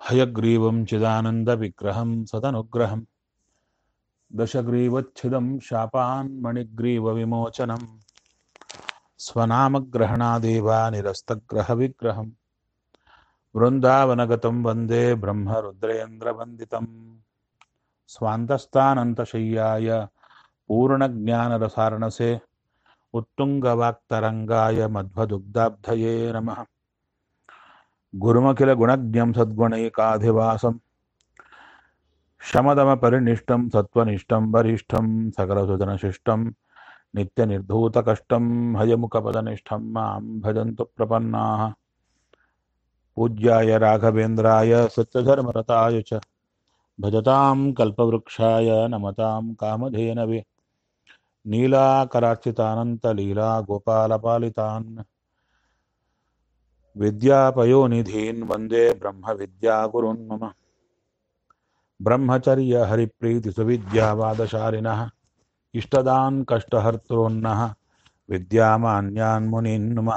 हयग्रीवं चिदानन्दविग्रहं सदनुग्रहं दशग्रीवच्छिदं शापान्मणिग्रीवविमोचनं स्वनामग्रहणादेवा निरस्तग्रहविग्रहं वृन्दावनगतं वन्दे ब्रह्मरुद्रेन्द्रवन्दितं स्वान्तस्थानन्तशय्याय पूर्णज्ञानरसारणसे उत्तुङ्गवाक्तरङ्गाय मध्वदुग्धाब्धये नमः गुरुमखिलगुणज्ञं सद्गुणैकाधिवासं शमदमपरिनिष्टं सत्त्वनिष्ठं वरिष्ठं सकलसुजनशिष्टं नित्यनिर्धूतकष्टं हयमुखपदनिष्ठं मां भजन्तु प्रपन्नाः पूज्याय राघवेन्द्राय सत्यधर्मरताय च भजतां कल्पवृक्षाय नमतां कामधेनवे नीलाकरार्चितानन्तलीलागोपालपालितान् विद्यापयोनिधीन् वन्दे ब्रह्मविद्यागुरुन् मम ब्रह्मचर्यहरिप्रीतिसुविद्यावादशालिनः इष्टदान् कष्टहर्तॄन्नः विद्यामान्यान् मुनीन् नुमः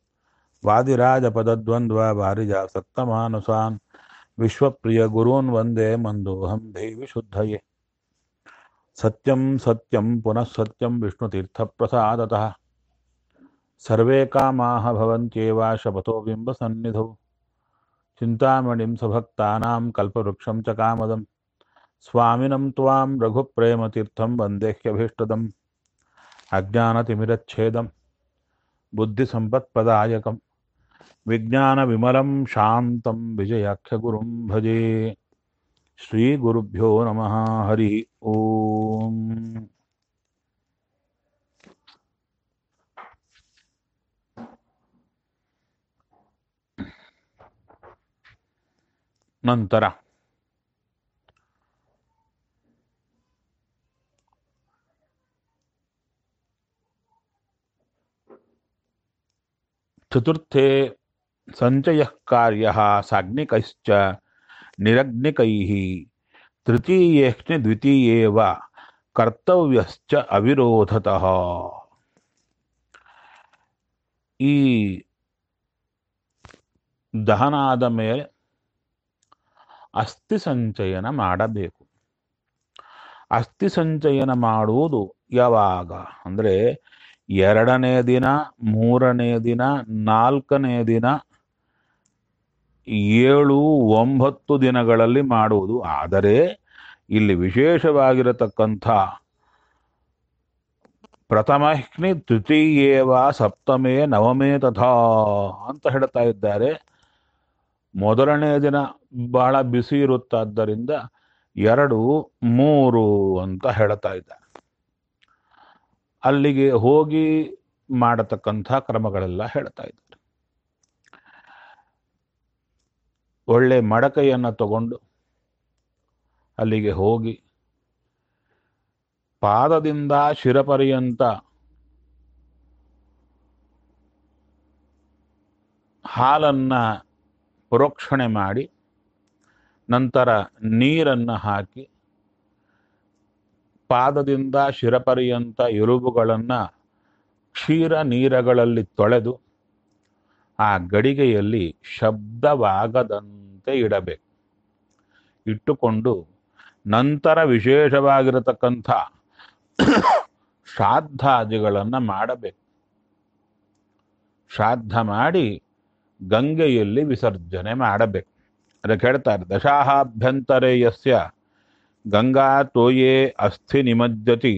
वादिराजपदद्वन्द्ववारिजासक्तमानुसान् विश्वप्रियगुरून् वन्दे मन्दोऽहं देविशुद्धये सत्यं सत्यं पुनः सत्यं विष्णुतीर्थप्रसादतः सर्वे कामाः भवन्त्येव शपथो बिम्बसन्निधौ चिन्तामणिं सभक्तानां कल्पवृक्षं च कामदं स्वामिनं त्वां रघुप्रेमतीर्थं वन्देह्यभीष्टदम् अज्ञानतिमिरच्छेदं बुद्धिसम्पत्प्रदायकं विज्ञानविमलं शान्तं विजयाख्यगुरुं भजे श्रीगुरुभ्यो नमः हरिः ॐ ನಂತರ ಚತುರ್ಥೆ ಸಂಚಯಃ ಕಾರ್ಯಃ ಸಾಗ್ನಿಕೈಶ್ಚ ನಿರಗ್ನಿಕೈಃ ತೃತೀಯೇಷ್ಣಿ ದ್ವಿತೀಯೇವ ಕರ್ತವ್ಯಶ್ಚ ಅವಿರೋಧತಃ ಈ ದಹನ ಆದ ಮೇಲೆ ಅಸ್ಥಿ ಸಂಚಯನ ಮಾಡಬೇಕು ಅಸ್ಥಿ ಸಂಚಯನ ಮಾಡುವುದು ಯಾವಾಗ ಅಂದರೆ ಎರಡನೇ ದಿನ ಮೂರನೇ ದಿನ ನಾಲ್ಕನೇ ದಿನ ಏಳು ಒಂಬತ್ತು ದಿನಗಳಲ್ಲಿ ಮಾಡುವುದು ಆದರೆ ಇಲ್ಲಿ ವಿಶೇಷವಾಗಿರತಕ್ಕಂಥ ಪ್ರಥಮಹ್ನಿ ತೃತೀಯೇವ ಸಪ್ತಮೇ ನವಮೇ ತಥಾ ಅಂತ ಹೇಳ್ತಾ ಇದ್ದಾರೆ ಮೊದಲನೇ ದಿನ ಬಹಳ ಬಿಸಿ ಇರುತ್ತಾದ್ದರಿಂದ ಎರಡು ಮೂರು ಅಂತ ಹೇಳ್ತಾ ಇದ್ದಾರೆ ಅಲ್ಲಿಗೆ ಹೋಗಿ ಮಾಡತಕ್ಕಂಥ ಕ್ರಮಗಳೆಲ್ಲ ಹೇಳ್ತಾ ಇದ್ದಾರೆ ಒಳ್ಳೆ ಮಡಕೆಯನ್ನು ತಗೊಂಡು ಅಲ್ಲಿಗೆ ಹೋಗಿ ಪಾದದಿಂದ ಶಿರಪರ್ಯಂತ ಹಾಲನ್ನ ಪ್ರೋಕ್ಷಣೆ ಮಾಡಿ ನಂತರ ನೀರನ್ನು ಹಾಕಿ ಪಾದದಿಂದ ಶಿರಪರ್ಯಂತ ಎಲುಬುಗಳನ್ನು ಕ್ಷೀರ ನೀರಗಳಲ್ಲಿ ತೊಳೆದು ಆ ಗಡಿಗೆಯಲ್ಲಿ ಶಬ್ದವಾಗದಂತೆ ಇಡಬೇಕು ಇಟ್ಟುಕೊಂಡು ನಂತರ ವಿಶೇಷವಾಗಿರತಕ್ಕಂಥ ಶ್ರಾದ್ದಾದಿಗಳನ್ನು ಮಾಡಬೇಕು ಶ್ರಾದ್ದ ಮಾಡಿ ಗಂಗೆಯಲ್ಲಿ ವಿಸರ್ಜನೆ ಮಾಡಬೇಕು ಅದಕ್ಕೆ ಹೇಳ್ತಾರೆ ದಶಾಹಾಭ್ಯಂತರೆ ಯಸ್ಯ ಗಂಗಾ ತೋಯೇ ಅಸ್ಥಿ ನಿಮಜ್ಜತಿ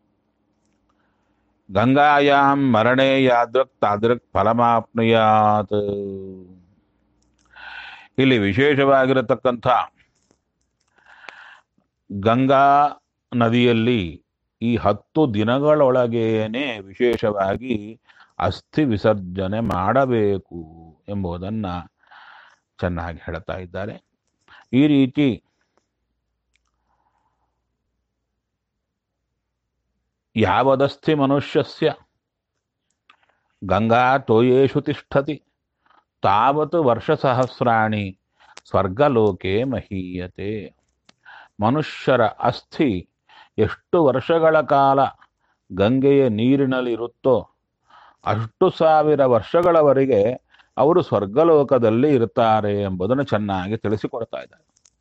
ಗಂಗಾಯಾಂ ಮರಣೆ ಯಾದೃಕ್ ತಾದೃಕ್ ಫಲಮಾಪ್ನುಯಾತ್ ಇಲ್ಲಿ ವಿಶೇಷವಾಗಿರತಕ್ಕಂಥ ಗಂಗಾ ನದಿಯಲ್ಲಿ ಈ ಹತ್ತು ದಿನಗಳೊಳಗೇನೆ ವಿಶೇಷವಾಗಿ ಅಸ್ಥಿ ವಿಸರ್ಜನೆ ಮಾಡಬೇಕು ಎಂಬುದನ್ನು ಚೆನ್ನಾಗಿ ಹೇಳ್ತಾ ಇದ್ದಾರೆ ಈ ರೀತಿ ಯಾವದಸ್ಥಿ ಮನುಷ್ಯಸ್ಯ ಗಂಗಾ ತೋಯೇಷು ತಿಷ್ಠತಿ ತಾವತ್ ವರ್ಷಸಹಸ್ರಾಣಿ ಸ್ವರ್ಗಲೋಕೆ ಮಹೀಯತೆ ಮನುಷ್ಯರ ಅಸ್ಥಿ ಎಷ್ಟು ವರ್ಷಗಳ ಕಾಲ ಗಂಗೆಯ ನೀರಿನಲ್ಲಿರುತ್ತೋ ಅಷ್ಟು ಸಾವಿರ ವರ್ಷಗಳವರೆಗೆ ಅವರು ಸ್ವರ್ಗಲೋಕದಲ್ಲಿ ಇರ್ತಾರೆ ಎಂಬುದನ್ನು ಚೆನ್ನಾಗಿ ತಿಳಿಸಿಕೊಡ್ತಾ ಇದ್ದಾರೆ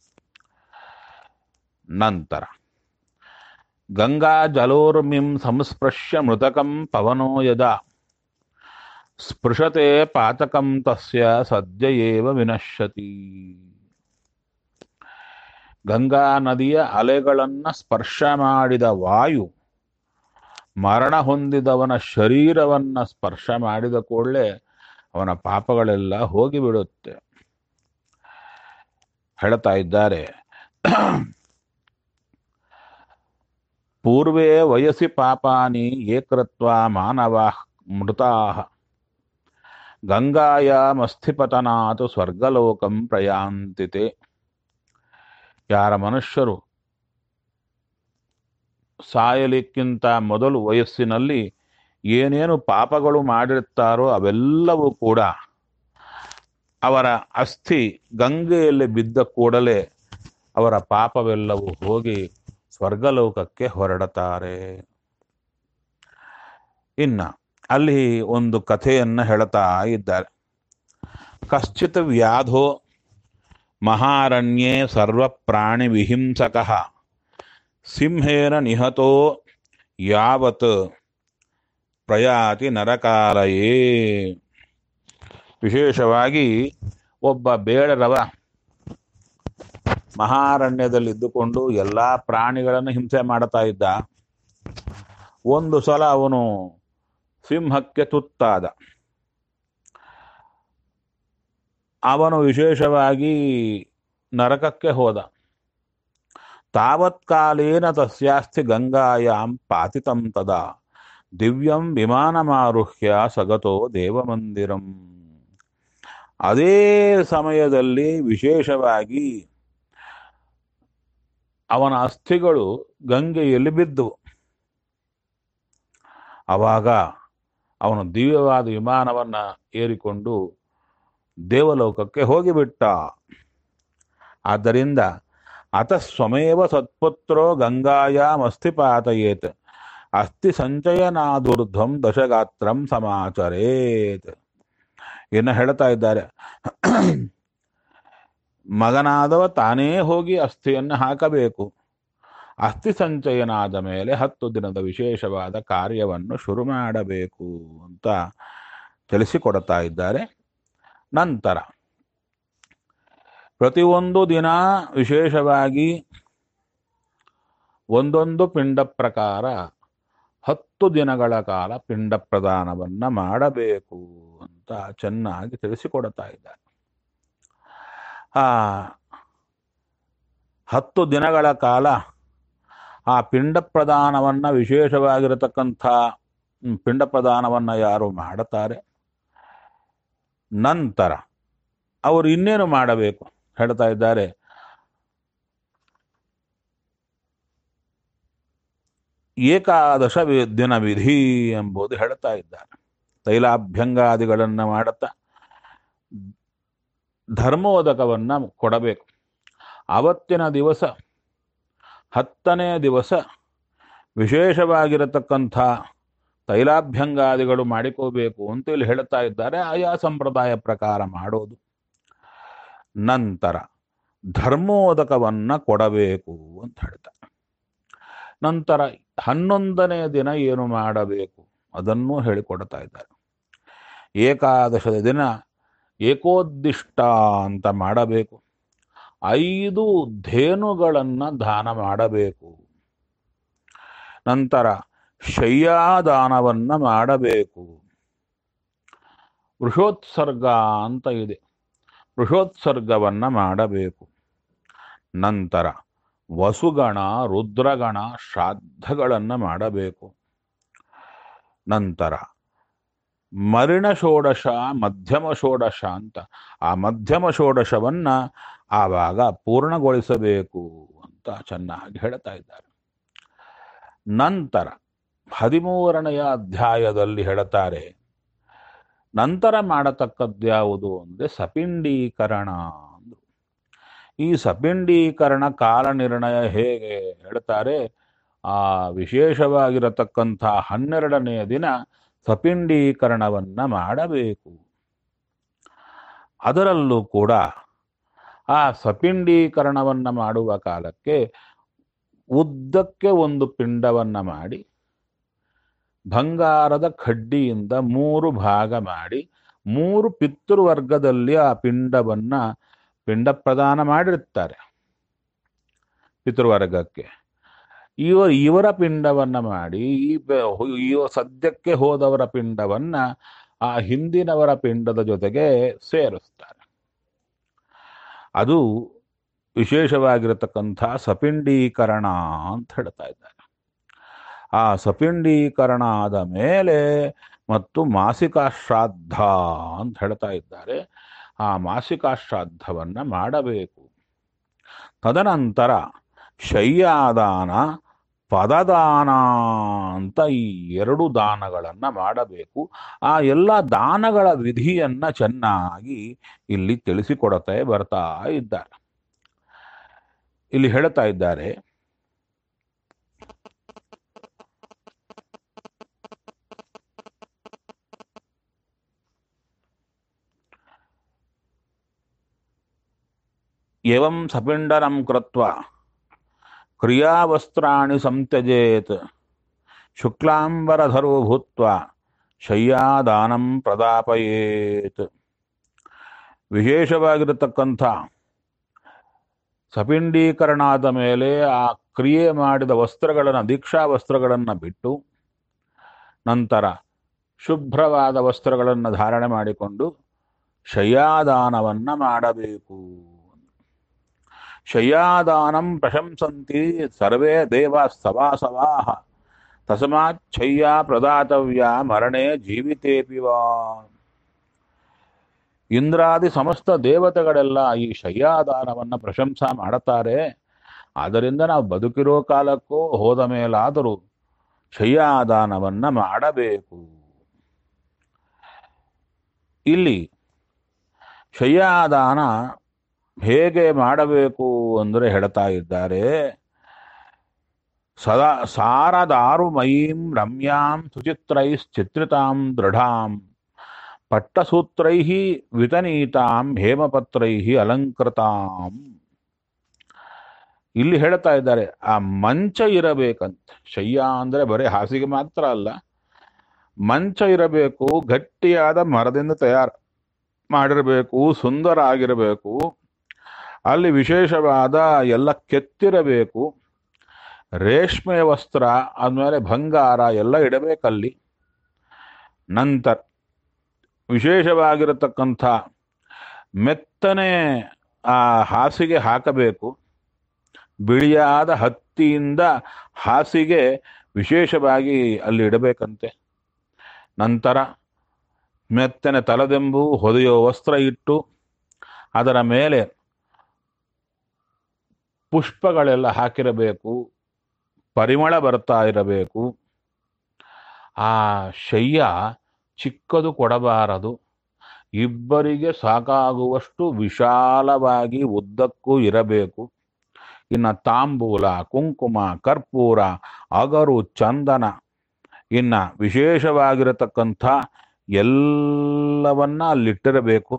ನಂತರ ಗಂಗಾ ಜಲೋರ್ಮಿಂ ಸಂಸ್ಪೃಶ್ಯ ಮೃತಕಂ ಪವನೋ ಯದ ಸ್ಪೃಶತೆ ಪಾತಕಂ ತಸ್ಯ ಸದ್ಯ ಏವ ವಿನಶ್ಯತಿ ಗಂಗಾ ನದಿಯ ಅಲೆಗಳನ್ನ ಸ್ಪರ್ಶ ಮಾಡಿದ ವಾಯು ಮರಣ ಹೊಂದಿದವನ ಶರೀರವನ್ನ ಸ್ಪರ್ಶ ಮಾಡಿದ ಕೂಡಲೇ ಅವನ ಪಾಪಗಳೆಲ್ಲ ಹೋಗಿಬಿಡುತ್ತೆ ಹೇಳ್ತಾ ಇದ್ದಾರೆ ಪೂರ್ವೇ ವಯಸ್ಸಿ ಪಾಪಾನಿ ಏಕೃತ್ವ ಮಾನವ ಮೃತಾ ಗಂಗಾಯಾಮಸ್ಥಿಪತನಾತ್ ಸ್ವರ್ಗಲೋಕಂ ಪ್ರಯಾಂತಿತೆ ಯಾರ ಮನುಷ್ಯರು ಸಾಯಲಿಕ್ಕಿಂತ ಮೊದಲು ವಯಸ್ಸಿನಲ್ಲಿ ಏನೇನು ಪಾಪಗಳು ಮಾಡಿರ್ತಾರೋ ಅವೆಲ್ಲವೂ ಕೂಡ ಅವರ ಅಸ್ಥಿ ಗಂಗೆಯಲ್ಲಿ ಬಿದ್ದ ಕೂಡಲೇ ಅವರ ಪಾಪವೆಲ್ಲವೂ ಹೋಗಿ ಸ್ವರ್ಗಲೋಕಕ್ಕೆ ಹೊರಡುತ್ತಾರೆ ಇನ್ನ ಅಲ್ಲಿ ಒಂದು ಕಥೆಯನ್ನ ಹೇಳ್ತಾ ಇದ್ದಾರೆ ಕಶ್ಚಿತ್ ವ್ಯಾಧೋ ಮಹಾರಣ್ಯೇ ಸರ್ವ ಪ್ರಾಣಿ ವಿಹಿಂಸಕ ಸಿಂಹೇನ ನಿಹತೋ ಯಾವತ್ ಪ್ರಯಾತಿ ನರಕಾಲಯೇ ವಿಶೇಷವಾಗಿ ಒಬ್ಬ ಬೇಡರವ ಮಹಾರಣ್ಯದಲ್ಲಿ ಇದ್ದುಕೊಂಡು ಎಲ್ಲಾ ಪ್ರಾಣಿಗಳನ್ನು ಹಿಂಸೆ ಮಾಡ್ತಾ ಇದ್ದ ಒಂದು ಸಲ ಅವನು ಸಿಂಹಕ್ಕೆ ತುತ್ತಾದ ಅವನು ವಿಶೇಷವಾಗಿ ನರಕಕ್ಕೆ ಹೋದ ತಾವತ್ಕಾಲೇನ ತಸ್ಯಾಸ್ತಿ ಗಂಗಾಯಾಂ ಪಾತಿತಂ ತದಾ ದಿವ್ಯಂ ವಿಮಾನಮಾರುಹ್ಯ ಸಗತೋ ದೇವಮಂದಿರಂ ಅದೇ ಸಮಯದಲ್ಲಿ ವಿಶೇಷವಾಗಿ ಅವನ ಅಸ್ಥಿಗಳು ಗಂಗೆಯಲ್ಲಿ ಬಿದ್ದವು ಆವಾಗ ಅವನು ದಿವ್ಯವಾದ ವಿಮಾನವನ್ನ ಏರಿಕೊಂಡು ದೇವಲೋಕಕ್ಕೆ ಹೋಗಿಬಿಟ್ಟ ಆದ್ದರಿಂದ ಅತ ಸ್ವಮೇವ ಸತ್ಪುತ್ರೋ ಗಂಗಾಯಾಮಸ್ಥಿಪಾತಯೇತ್ ಅಸ್ಥಿ ಸಂಚಯನಾದುರ್ಧ್ವಂ ದಶಗಾತ್ರಂ ಸಮಾಚರೇತ್ ಇನ್ನು ಹೇಳ್ತಾ ಇದ್ದಾರೆ ಮಗನಾದವ ತಾನೇ ಹೋಗಿ ಅಸ್ಥಿಯನ್ನು ಹಾಕಬೇಕು ಅಸ್ಥಿ ಸಂಚಯನಾದ ಮೇಲೆ ಹತ್ತು ದಿನದ ವಿಶೇಷವಾದ ಕಾರ್ಯವನ್ನು ಶುರು ಮಾಡಬೇಕು ಅಂತ ತಿಳಿಸಿಕೊಡ್ತಾ ಇದ್ದಾರೆ ನಂತರ ಪ್ರತಿಯೊಂದು ದಿನ ವಿಶೇಷವಾಗಿ ಒಂದೊಂದು ಪಿಂಡ ಪ್ರಕಾರ ಹತ್ತು ದಿನಗಳ ಕಾಲ ಪಿಂಡ ಪ್ರದಾನವನ್ನ ಮಾಡಬೇಕು ಅಂತ ಚೆನ್ನಾಗಿ ತಿಳಿಸಿಕೊಡ್ತಾ ಇದ್ದಾರೆ ಆ ಹತ್ತು ದಿನಗಳ ಕಾಲ ಆ ಪಿಂಡ ಪ್ರದಾನವನ್ನ ವಿಶೇಷವಾಗಿರತಕ್ಕಂಥ ಹ್ಮ್, ಪಿಂಡ ಪ್ರದಾನವನ್ನ ಯಾರು ಮಾಡುತ್ತಾರೆ ನಂತರ ಅವರು ಇನ್ನೇನು ಮಾಡಬೇಕು ಹೇಳ್ತಾ ಇದ್ದಾರೆ ಏಕಾದಶ ವಿ- ದಿನ ವಿಧಿ ಎಂಬುದು ಹೇಳ್ತಾ ಇದ್ದಾರೆ ತೈಲಾಭ್ಯಂಗಾದಿಗಳನ್ನ ಮಾಡುತ್ತಾ ಧರ್ಮೋದಕವನ್ನ ಕೊಡಬೇಕು ಅವತ್ತಿನ ದಿವಸ ಹತ್ತನೇ ದಿವಸ ವಿಶೇಷವಾಗಿರತಕ್ಕಂಥ ತೈಲಾಭ್ಯಂಗಾದಿಗಳು ಮಾಡಿಕೋಬೇಕು ಅಂತ ಇಲ್ಲಿ ಹೇಳ್ತಾ ಇದ್ದಾರೆ ಆಯಾ ಸಂಪ್ರದಾಯ ಪ್ರಕಾರ ಮಾಡೋದು ನಂತರ ಧರ್ಮೋದಕವನ್ನ ಕೊಡಬೇಕು ಅಂತ ಹೇಳ್ತಾರೆ ನಂತರ ಹನ್ನೊಂದನೆಯ ದಿನ ಏನು ಮಾಡಬೇಕು ಅದನ್ನೂ ಹೇಳಿಕೊಡ್ತಾ ಇದ್ದಾರೆ ಏಕಾದಶದ ದಿನ ಏಕೋದ್ದಿಷ್ಟ ಅಂತ ಮಾಡಬೇಕು ಐದು ಧೇನುಗಳನ್ನ ದಾನ ಮಾಡಬೇಕು ನಂತರ ಶಯ್ಯಾದಾನವನ್ನ ಮಾಡಬೇಕು ವೃಷೋತ್ಸರ್ಗ ಅಂತ ಇದೆ ವೃಷೋತ್ಸರ್ಗವನ್ನ ಮಾಡಬೇಕು ನಂತರ ವಸುಗಣ ರುದ್ರಗಣ ಶ್ರಾದ್ದಗಳನ್ನ ಮಾಡಬೇಕು ನಂತರ ಮರಿಣ ಷೋಡಶ ಮಧ್ಯಮ ಷೋಡಶ ಅಂತ ಆ ಮಧ್ಯಮ ಷೋಡಶವನ್ನ ಆವಾಗ ಪೂರ್ಣಗೊಳಿಸಬೇಕು ಅಂತ ಚೆನ್ನಾಗಿ ಹೇಳ್ತಾ ಇದ್ದಾರೆ ನಂತರ ಹದಿಮೂರನೆಯ ಅಧ್ಯಾಯದಲ್ಲಿ ಹೇಳುತ್ತಾರೆ ನಂತರ ಮಾಡತಕ್ಕದ್ಯಾವುದು ಅಂದ್ರೆ ಸಪಿಂಡೀಕರಣ ಅಂದ್ರು ಈ ಸಪಿಂಡೀಕರಣ ಕಾಲ ನಿರ್ಣಯ ಹೇಗೆ ಹೇಳ್ತಾರೆ ಆ ವಿಶೇಷವಾಗಿರತಕ್ಕಂಥ ಹನ್ನೆರಡನೆಯ ದಿನ ಸಪಿಂಡೀಕರಣವನ್ನ ಮಾಡಬೇಕು ಅದರಲ್ಲೂ ಕೂಡ ಆ ಸಪಿಂಡೀಕರಣವನ್ನು ಮಾಡುವ ಕಾಲಕ್ಕೆ ಉದ್ದಕ್ಕೆ ಒಂದು ಪಿಂಡವನ್ನು ಮಾಡಿ ಬಂಗಾರದ ಕಡ್ಡಿಯಿಂದ ಮೂರು ಭಾಗ ಮಾಡಿ ಮೂರು ಪಿತೃವರ್ಗದಲ್ಲಿ ಆ ಪಿಂಡವನ್ನ ಪಿಂಡ ಪ್ರದಾನ ಮಾಡಿರ್ತಾರೆ ಪಿತೃವರ್ಗಕ್ಕೆ ಇವ ಇವರ ಪಿಂಡವನ್ನ ಮಾಡಿ ಈ ಬ- ಇವ ಸದ್ಯಕ್ಕೆ ಹೋದವರ ಪಿಂಡವನ್ನ ಆ ಹಿಂದಿನವರ ಪಿಂಡದ ಜೊತೆಗೆ ಸೇರಿಸ್ತಾರೆ ಅದು ವಿಶೇಷವಾಗಿರತಕ್ಕಂಥ ಸಪಿಂಡೀಕರಣ ಅಂತ ಹೇಳ್ತಾ ಇದ್ದಾರೆ ಆ ಸಪಿಂಡೀಕರಣ ಆದ ಮೇಲೆ ಮತ್ತು ಮಾಸಿಕ ಶ್ರಾದ್ದ ಅಂತ ಹೇಳ್ತಾ ಇದ್ದಾರೆ ಆ ಮಾಸಿಕ ಶ್ರಾದ್ದವನ್ನ ಮಾಡಬೇಕು ತದನಂತರ ಶಯ್ಯಾದಾನ ಪದದಾನ ಅಂತ ಈ ಎರಡು ದಾನಗಳನ್ನ ಮಾಡಬೇಕು ಆ ಎಲ್ಲ ದಾನಗಳ ವಿಧಿಯನ್ನ ಚೆನ್ನಾಗಿ ಇಲ್ಲಿ ತಿಳಿಸಿಕೊಡತೆ ಬರ್ತಾ ಇದ್ದಾರೆ ಇಲ್ಲಿ ಹೇಳ್ತಾ ಇದ್ದಾರೆ एवं सपिण्डनं कृत्वा क्रियावस्त्राणि संत्यजेत् शुक्लाम्बरधरो भूत्वा ಶಯ್ಯಾದಾನಂ ಪ್ರದಾಪಯೇತ್ ವಿಶೇಷವಾಗಿರತಕ್ಕಂಥ ಸಪಿಂಡೀಕರಣ ಆದ ಮೇಲೆ ಆ ಕ್ರಿಯೆ ಮಾಡಿದ ವಸ್ತ್ರಗಳನ್ನು ದೀಕ್ಷಾ ವಸ್ತ್ರಗಳನ್ನು ಬಿಟ್ಟು ನಂತರ ಶುಭ್ರವಾದ ವಸ್ತ್ರಗಳನ್ನು ಧಾರಣೆ ಮಾಡಿಕೊಂಡು ಶಯ್ಯಾದಾನವನ್ನ ಮಾಡಬೇಕು ಶಯ್ಯಾದಾನಂ ಪ್ರಶಂಸಂತಿ ಸರ್ವೇ ದೇವ ಸವಾಸವಾ ತಸ್ಮಾತ್ ಶಯ್ಯ ಪ್ರದಾತವ್ಯ ಮರಣೆ ಜೀವಿತೇಪಿ ವಾ ಇಂದ್ರಾದಿ ಸಮಸ್ತ ದೇವತೆಗಳೆಲ್ಲ ಈ ಶಯ್ಯಾದಾನವನ್ನ ಪ್ರಶಂಸಾ ಮಾಡುತ್ತಾರೆ ಆದ್ದರಿಂದ ನಾವು ಬದುಕಿರೋ ಕಾಲಕ್ಕೂ ಹೋದ ಮೇಲಾದರೂ ಶಯ್ಯಾದಾನವನ್ನ ಮಾಡಬೇಕು ಇಲ್ಲಿ ಶಯ್ಯಾದಾನ ಹೇಗೆ ಮಾಡಬೇಕು ಅಂದರೆ ಹೇಳ್ತಾ ಇದ್ದಾರೆ ಸದಾ ಸಾರದಾರು ಮಯೀಂ ರಮ್ಯಾಂ ಸುಚಿತ್ರೈಶ್ಚಿತ್ರಿತಾಂ ದೃಢಾಂ ಪಟ್ಟಸೂತ್ರೈ ವಿತನೀತಾಂ ಹೇಮಪತ್ರೈ ಅಲಂಕೃತಾಂ ಇಲ್ಲಿ ಹೇಳ್ತಾ ಇದ್ದಾರೆ ಆ ಮಂಚ ಇರಬೇಕಂತ ಶಯ್ಯ ಅಂದ್ರೆ ಬರೀ ಹಾಸಿಗೆ ಮಾತ್ರ ಅಲ್ಲ ಮಂಚ ಇರಬೇಕು ಗಟ್ಟಿಯಾದ ಮರದಿಂದ ತಯಾರು ಮಾಡಿರಬೇಕು ಸುಂದರ ಆಗಿರಬೇಕು ಅಲ್ಲಿ ವಿಶೇಷವಾದ ಎಲ್ಲ ಕೆತ್ತಿರಬೇಕು ರೇಷ್ಮೆ ವಸ್ತ್ರ ಆದ್ಮೇಲೆ ಬಂಗಾರ ಎಲ್ಲ ಇಡಬೇಕಲ್ಲಿ ನಂತರ ವಿಶೇಷವಾಗಿರತಕ್ಕಂಥ ಮೆತ್ತನೆ ಆ ಹಾಸಿಗೆ ಹಾಕಬೇಕು ಬಿಳಿಯಾದ ಹತ್ತಿಯಿಂದ ಹಾಸಿಗೆ ವಿಶೇಷವಾಗಿ ಅಲ್ಲಿ ಇಡಬೇಕಂತೆ ನಂತರ ಮೆತ್ತನೆ ತಲದೆಂಬು ಹೊದೆಯೋ ವಸ್ತ್ರ ಇಟ್ಟು ಅದರ ಮೇಲೆ ಪುಷ್ಪಗಳೆಲ್ಲ ಹಾಕಿರಬೇಕು ಪರಿಮಳ ಬರ್ತಾ ಇರಬೇಕು ಆ ಶಯ್ಯ ಚಿಕ್ಕದು ಕೊಡಬಾರದು ಇಬ್ಬರಿಗೆ ಸಾಕಾಗುವಷ್ಟು ವಿಶಾಲವಾಗಿ ಉದ್ದಕ್ಕೂ ಇರಬೇಕು ಇನ್ನು ತಾಂಬೂಲ ಕುಂಕುಮ ಕರ್ಪೂರ ಅಗರು ಚಂದನ ಇನ್ನ ವಿಶೇಷವಾಗಿರತಕ್ಕಂಥ ಎಲ್ಲವನ್ನ ಅಲ್ಲಿಟ್ಟಿರಬೇಕು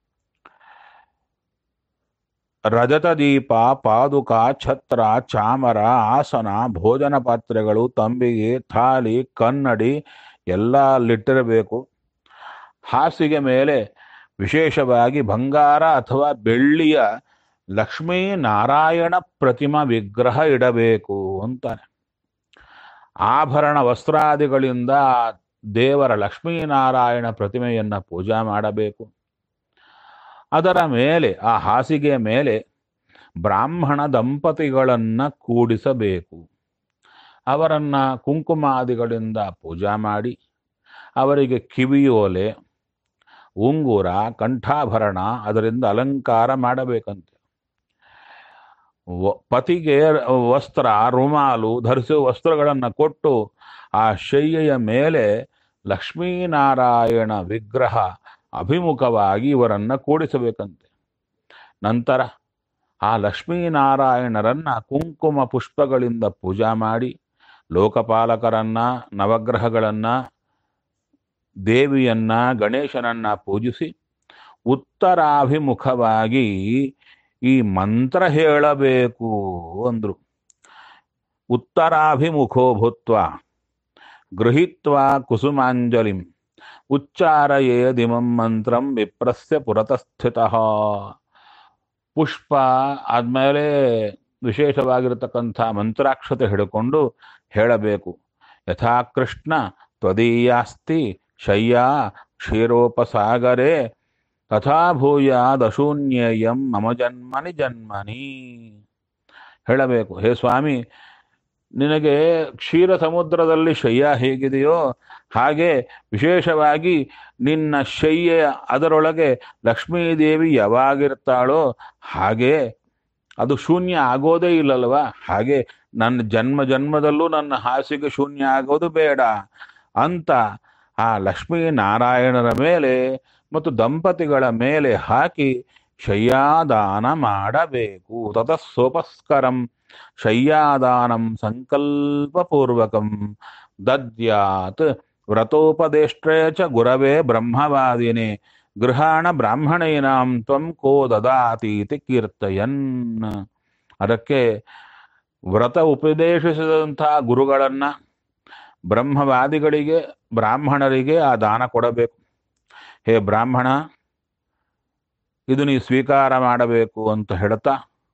ರಜತ ದೀಪ ಪಾದುಕ ಛತ್ರ ಚಾಮರ ಆಸನ ಭೋಜನ ಪಾತ್ರೆಗಳು ತಂಬಿಗೆ ಥಾಲಿ ಕನ್ನಡಿ ಎಲ್ಲ ಅಲ್ಲಿಟ್ಟಿರಬೇಕು ಹಾಸಿಗೆ ಮೇಲೆ ವಿಶೇಷವಾಗಿ ಬಂಗಾರ ಅಥವಾ ಬೆಳ್ಳಿಯ ಲಕ್ಷ್ಮೀ ನಾರಾಯಣ ಪ್ರತಿಮಾ ವಿಗ್ರಹ ಇಡಬೇಕು ಅಂತಾನೆ ಆಭರಣ ವಸ್ತ್ರಾದಿಗಳಿಂದ ದೇವರ ಲಕ್ಷ್ಮೀನಾರಾಯಣ ಪ್ರತಿಮೆಯನ್ನ ಪೂಜಾ ಮಾಡಬೇಕು ಅದರ ಮೇಲೆ ಆ ಹಾಸಿಗೆಯ ಮೇಲೆ ಬ್ರಾಹ್ಮಣ ದಂಪತಿಗಳನ್ನ ಕೂಡಿಸಬೇಕು ಅವರನ್ನ ಕುಂಕುಮಾದಿಗಳಿಂದ ಪೂಜಾ ಮಾಡಿ ಅವರಿಗೆ ಕಿವಿಯೋಲೆ ಉಂಗುರ ಕಂಠಾಭರಣ ಅದರಿಂದ ಅಲಂಕಾರ ಮಾಡಬೇಕಂತೆ ವ- ಪತಿಗೆ ವಸ್ತ್ರ ರುಮಾಲು ಧರಿಸುವ ವಸ್ತ್ರಗಳನ್ನು ಕೊಟ್ಟು ಆ ಶಯ್ಯೆಯ ಮೇಲೆ ಲಕ್ಷ್ಮೀನಾರಾಯಣ ವಿಗ್ರಹ ಅಭಿಮುಖವಾಗಿ ಇವರನ್ನ ಕೂಡಿಸಬೇಕಂತೆ ನಂತರ ಆ ಲಕ್ಷ್ಮೀನಾರಾಯಣರನ್ನ ಕುಂಕುಮ ಪುಷ್ಪಗಳಿಂದ ಪೂಜಾ ಮಾಡಿ ಲೋಕಪಾಲಕರನ್ನ ನವಗ್ರಹಗಳನ್ನ ದೇವಿಯನ್ನ ಗಣೇಶನನ್ನ ಪೂಜಿಸಿ ಉತ್ತರಾಭಿಮುಖವಾಗಿ ಈ ಮಂತ್ರ ಹೇಳಬೇಕು ಅಂದ್ರು ಉತ್ತರಾಭಿಮುಖೋ ಭೂತ್ವ ಗೃಹೀತ್ವ ಕುಸುಮಾಂಜಲಿಂ ಉಚ್ಚಾರಯೇದಿಮಂ ಮಂತ್ರಂ ವಿಪ್ರಸ್ಯ ಪುರತಸ್ಥಿತಃ ಪುಷ್ಪ ಆದ್ಮೇಲೆ ವಿಶೇಷವಾಗಿರತಕ್ಕಂಥ ಮಂತ್ರಾಕ್ಷತೆ ಹಿಡ್ಕೊಂಡು ಹೇಳಬೇಕು ಯಥಾ ಕೃಷ್ಣ ತ್ವದೀಯಾಸ್ತಿ ಶಯ್ಯಾ ಕ್ಷೀರೋಪಸಾಗರೆ ತಥಾ ಭೂಯಾದಶೂನ್ಯೇಯಂ ಮಮ ಜನ್ಮನಿ ಜನ್ಮನಿ ಹೇಳಬೇಕು ಹೇ ಸ್ವಾಮಿ ನಿನಗೆ ಕ್ಷೀರ ಸಮುದ್ರದಲ್ಲಿ ಶಯ್ಯ ಹೇಗಿದೆಯೋ ಹಾಗೆ ವಿಶೇಷವಾಗಿ ನಿನ್ನ ಶಯ್ಯ ಅದರೊಳಗೆ ಲಕ್ಷ್ಮೀದೇವಿ ಯಾವಾಗಿರ್ತಾಳೋ ಹಾಗೆ ಅದು ಶೂನ್ಯ ಆಗೋದೇ ಇಲ್ಲಲ್ವಾ ಹಾಗೆ ನನ್ನ ಜನ್ಮ ಜನ್ಮದಲ್ಲೂ ನನ್ನ ಹಾಸಿಗೆ ಶೂನ್ಯ ಆಗೋದು ಬೇಡ ಅಂತ ಆ ಲಕ್ಷ್ಮೀ ನಾರಾಯಣರ ಮೇಲೆ ಮತ್ತು ದಂಪತಿಗಳ ಮೇಲೆ ಹಾಕಿ ಶಯ್ಯಾದಾನ ಮಾಡಬೇಕು ತತಸ್ಸೋಪಸ್ಕರಂ ಶಯ್ಯಾದಾನಂ ಸಂಕಲ್ಪಪೂರ್ವಕಂ ದದ್ಯಾತ್ ವ್ರತೋಪದೇಷ್ಟೇ ಚ ಗುರವೇ ಬ್ರಹ್ಮವಾದಿನೇ ಗೃಹಾಣ ಬ್ರಾಹ್ಮಣೇನಾಂ ತ್ವಂ ಕೋ ದದಾತೀತಿ ಕೀರ್ತಯನ್ ಅದಕ್ಕೆ ವ್ರತ ಉಪದೇಶಿಸಿದಂತಹ ಗುರುಗಳನ್ನ ಬ್ರಹ್ಮವಾದಿಗಳಿಗೆ ಬ್ರಾಹ್ಮಣರಿಗೆ ಆ ದಾನ ಕೊಡಬೇಕು ಹೇ ಬ್ರಾಹ್ಮಣ ಇದು ನೀ ಸ್ವೀಕಾರ ಮಾಡಬೇಕು ಅಂತ ಹೇಳ್ತಾ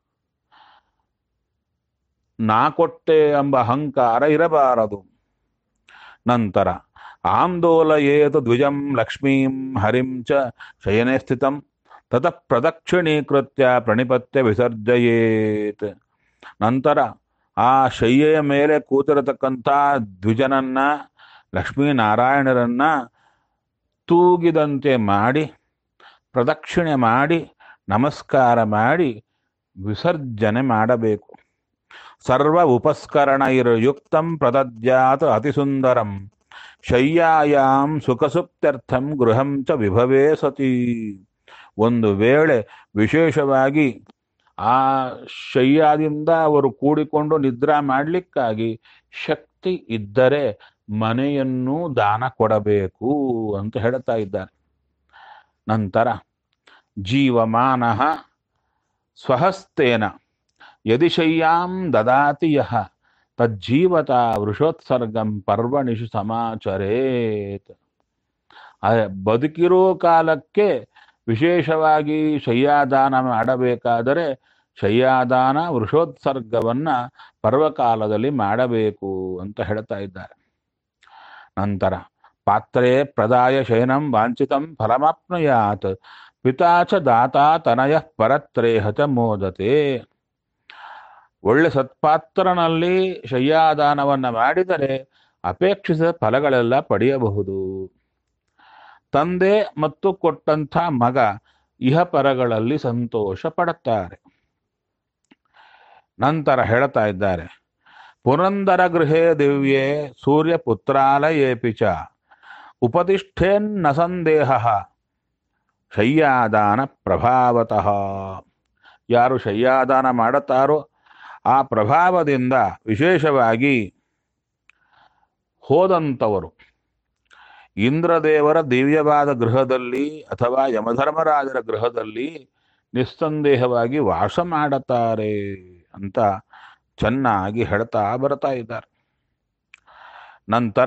ನಾ ಕೊಟ್ಟೆ ಎಂಬ ಅಹಂಕಾರ ಇರಬಾರದು ನಂತರ ಆಂದೋಲಯೇತು ದ್ವಿಜಂ ಲಕ್ಷ್ಮೀಂ ಹರಿಂ ಚ ಶಯನೆ ಸ್ಥಿತಂ ತತಃ ಪ್ರದಕ್ಷಿಣೀಕೃತ್ಯ ಪ್ರಣಿಪತ್ಯ ವಿಸರ್ಜಯೇತ್ ನಂತರ ಆ ಶಯ್ಯೆಯ ಮೇಲೆ ಕೂತಿರತಕ್ಕಂಥ ದ್ವಿಜನನ್ನ ಲಕ್ಷ್ಮೀನಾರಾಯಣರನ್ನ ತೂಗಿದಂತೆ ಮಾಡಿ ಪ್ರದಕ್ಷಿಣೆ ಮಾಡಿ ನಮಸ್ಕಾರ ಮಾಡಿ ವಿಸರ್ಜನೆ ಮಾಡಬೇಕು ಸರ್ವ ಉಪಸ್ಕರಣ ಯುಕ್ತಂ ಪ್ರದದ್ಯಾತ್ ಅತಿಸುಂದರಂ ಶಯ್ಯಾಯಾಂ ಸುಖಸುಪ್ತ್ಯರ್ಥಂ ಗೃಹಂ ಚ ವಿಭವೇ ಸತಿ ಒಂದು ವೇಳೆ ವಿಶೇಷವಾಗಿ ಆ ಶಯ್ಯಾದಿಂದ ಅವರು ಕೂಡಿಕೊಂಡು ನಿದ್ರಾ ಮಾಡಲಿಕ್ಕಾಗಿ ಶಕ್ತಿ ಇದ್ದರೆ ಮನೆಯನ್ನು ದಾನ ಕೊಡಬೇಕು ಅಂತ ಹೇಳ್ತಾ ಇದ್ದಾರೆ ನಂತರ ಜೀವಮಾನ ಸ್ವಹಸ್ತೇನ ಯದಿ ಶಯ್ಯಾಂ ದದಾತಿ ಯಹ ತಜ್ಜೀವತ ವೃಷೋತ್ಸರ್ಗಂ ಪರ್ವಣಿಷು ಸಮಾಚರೇತ್ ಆ ಬದುಕಿರೋ ಕಾಲಕ್ಕೆ ವಿಶೇಷವಾಗಿ ಶಯ್ಯಾದಾನ ಮಾಡಬೇಕಾದರೆ ಶಯ್ಯಾದಾನ ವೃಷೋತ್ಸರ್ಗವನ್ನ ಪರ್ವಕಾಲದಲ್ಲಿ ಮಾಡಬೇಕು ಅಂತ ಹೇಳ್ತಾ ಇದ್ದಾರೆ ನಂತರ ಪಾತ್ರೆ ಪ್ರದಾಯ ಶಯನಂ ವಾಂಛಿತಂ ಫಲಮಾಪ್ನುಯಾತ್ ಪಿತಾ ಚ ದಾತಾ ತನಯ ಪರತ್ರೇಹ ಚ ಮೋದತೆ ಒಳ್ಳೆ ಸತ್ಪಾತ್ರನಲ್ಲಿ ಶಯ್ಯಾದಾನವನ್ನ ಮಾಡಿದರೆ ಅಪೇಕ್ಷಿಸಿದ ಫಲಗಳೆಲ್ಲ ಪಡೆಯಬಹುದು ತಂದೆ ಮತ್ತು ಕೊಟ್ಟಂಥ ಮಗ ಇಹಪರಗಳಲ್ಲಿ ಸಂತೋಷ ಪಡುತ್ತಾರೆ ನಂತರ ಹೇಳ್ತಾ ಇದ್ದಾರೆ ಪುರಂದರ ಗೃಹೇ ದಿವ್ಯೆ ಸೂರ್ಯ ಪುತ್ರಾಲಯೇಪಿ ಚ ಉಪತಿಷ್ಠೇನ್ನ ಸಂದೇಹ ಶಯ್ಯಾದಾನ ಪ್ರಭಾವತಃ ಯಾರು ಶಯ್ಯಾದಾನ ಮಾಡುತ್ತಾರೋ ಆ ಪ್ರಭಾವದಿಂದ ವಿಶೇಷವಾಗಿ ಹೋದಂಥವರು ಇಂದ್ರದೇವರ ದಿವ್ಯವಾದ ಗೃಹದಲ್ಲಿ ಅಥವಾ ಯಮಧರ್ಮರಾಜರ ಗೃಹದಲ್ಲಿ ನಿಸ್ಸಂದೇಹವಾಗಿ ವಾಸ ಮಾಡುತ್ತಾರೆ ಅಂತ ಚೆನ್ನಾಗಿ ಹೇಳ್ತಾ ಬರ್ತಾ ಇದ್ದಾರೆ ನಂತರ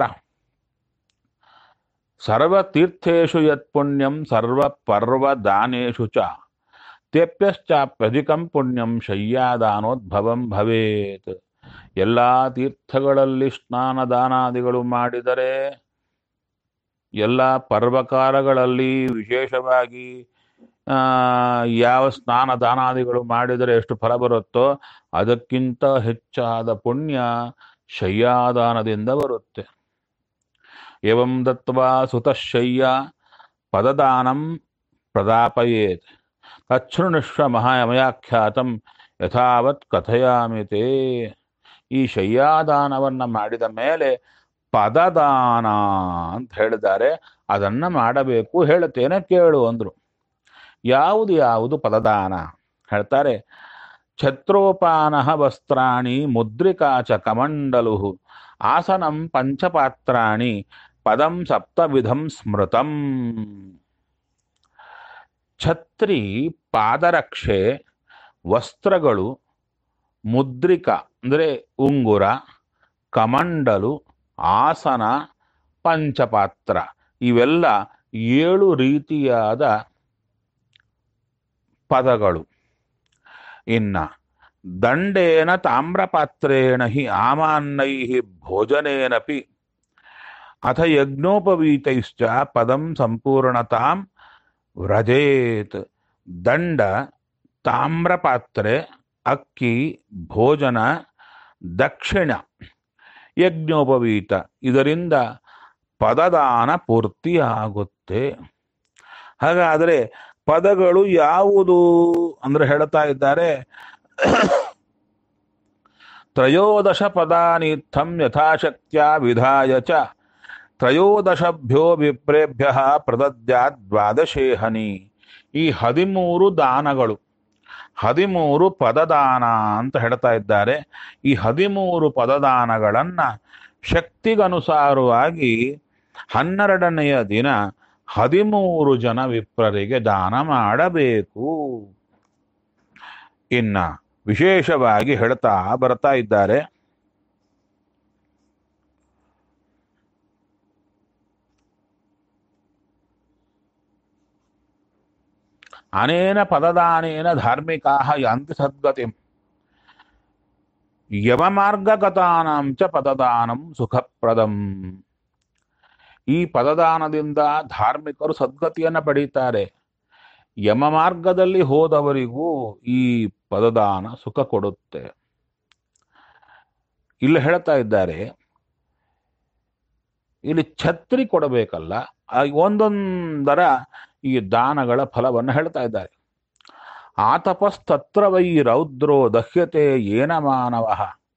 ಸರ್ವತೀರ್ಥೇಶು ಯತ್ ಪುಣ್ಯಂ ಸರ್ವ ಪರ್ವ ದಾನೇಶು ಚ ತೇಪ್ಯಶ್ಚಾಪ್ಯಧಿಕಂ ಪುಣ್ಯಂ ಶಯ್ಯಾದಾನೋದ್ಭವಂ ಭವೇತ್ ಎಲ್ಲ ತೀರ್ಥಗಳಲ್ಲಿ ಸ್ನಾನ ದಾನಾದಿಗಳು ಮಾಡಿದರೆ ಎಲ್ಲ ಪರ್ವಕಾಲಗಳಲ್ಲಿ ವಿಶೇಷವಾಗಿ ಆ, ಯಾವ ಸ್ನಾನ ದಾನಾದಿಗಳು ಮಾಡಿದರೆ ಎಷ್ಟು ಫಲ ಬರುತ್ತೋ ಅದಕ್ಕಿಂತ ಹೆಚ್ಚಾದ ಪುಣ್ಯ ಶಯ್ಯಾದಾನದಿಂದ ಬರುತ್ತೆ ಏವಂ ದತ್ವಾ ಸುತಶಯ್ಯ ಪದದಾನಂ ಪ್ರದಾಪಯೇತ್ ತಚ್ಛೃಣುಷ್ವ ಮಹಾಯಮಯಾಖ್ಯಾತಂ ಯಥಾವತ್ ಕಥಯಾಮಿ ತೇ ಈ ಶಯ್ಯಾದಾನವನ್ನ ಮಾಡಿದ ಮೇಲೆ ಪದದಾನ ಅಂತ ಹೇಳಿದ್ದಾರೆ ಅದನ್ನ ಮಾಡಬೇಕು ಹೇಳುತ್ತೇನೆ ಕೇಳು ಅಂದ್ರು ಯಾವುದು ಯಾವುದು ಪದದಾನ ಹೇಳ್ತಾರೆ ಛತ್ರೋಪಾನ ವಸ್ತ್ರಾಣಿ ಮುದ್ರಿಕಾ ಚ ಕಮಂಡಲು ಆಸನಂ ಪಂಚಪಾತ್ರಾಣಿ ಪದಂ ಸಪ್ತವಿಧಂ ಸ್ಮೃತಂ ಛತ್ರಿ ಪಾದರಕ್ಷೆ ವಸ್ತ್ರಗಳು ಮುದ್ರಿಕ ಅಂದರೆ ಉಂಗುರ ಕಮಂಡಲು ಆಸನ ಪಂಚಪಾತ್ರ ಇವೆಲ್ಲ ಏಳು ರೀತಿಯಾದ ಪದಗಳು ಇನ್ನ ದಂಡೇನ ತಾಮ್ರಪಾತ್ರೇಣ ಹಿ ಆಮಾನ್ನೈ ಭೋಜನೇನಪಿ ಅಥ ಯಜ್ಞೋಪವೀತೈಶ್ಚ ಪದಂ ಸಂಪೂರ್ಣತಾಂ ವ್ರಜೇತ್ ದಂಡ ತಾಮ್ರಪಾತ್ರೆ ಅಕ್ಕಿ ಭೋಜನ ದಕ್ಷಿಣ ಯಜ್ಞೋಪವೀತ ಇದರಿಂದ ಪದದಾನ ಪೂರ್ತಿಯಾಗುತ್ತೆ ಹಾಗಾದರೆ ಪದಗಳು ಯಾವುದು ಅಂದ್ರೆ ಹೇಳ್ತಾ ಇದ್ದಾರೆ ತ್ರಯೋದಶ ಪದಾನಿತ್ಥಂ ಯಥಾಶಕ್ತ್ಯ ವಿಧಾಯ ಚ ತ್ರಯೋದಶಭ್ಯೋ ವಿಪ್ರೇಭ್ಯ ಪ್ರದದ್ಯಾತ್ ದ್ವಾದಶೇಹನಿ ಈ ಹದಿಮೂರು ದಾನಗಳು ಹದಿಮೂರು ಪದದಾನ ಅಂತ ಹೇಳ್ತಾ ಇದ್ದಾರೆ ಈ ಹದಿಮೂರು ಪದದಾನಗಳನ್ನ ಶಕ್ತಿಗನುಸಾರವಾಗಿ ಹನ್ನೆರಡನೆಯ ದಿನ ಹದಿಮೂರು ಜನ ವಿಪ್ರರಿಗೆ ದಾನ ಮಾಡಬೇಕು ಇನ್ನ ವಿಶೇಷವಾಗಿ ಹೇಳ್ತಾ ಬರ್ತಾ ಇದ್ದಾರೆ ಅನೇನ ಪದದಾನೇನ ಧಾರ್ಮಿಕಾ ಯಾಂತಿ ಸದ್ಗತಿಂ ಯಮಮಾರ್ಗಗತಾನಾಂ ಚ ಪದದಾನಂ ಸುಖಪ್ರದಂ ಈ ಪದದಾನದಿಂದ ಧಾರ್ಮಿಕರು ಸದ್ಗತಿಯನ್ನು ಪಡೀತಾರೆ ಯಮ ಮಾರ್ಗದಲ್ಲಿ ಹೋದವರಿಗೂ ಈ ಪದದಾನ ಸುಖ ಕೊಡುತ್ತೆ ಇಲ್ಲಿ ಹೇಳ್ತಾ ಇದ್ದಾರೆ ಇಲ್ಲಿ ಛತ್ರಿ ಕೊಡಬೇಕಲ್ಲ ಆ ಒಂದೊಂದರ ಈ ದಾನಗಳ ಫಲವನ್ನು ಹೇಳ್ತಾ ಇದ್ದಾರೆ ಆತಪಸ್ತತ್ರ ವೈ ರೌದ್ರೋ ದಹ್ಯತೆ ಏನ ಮಾನವ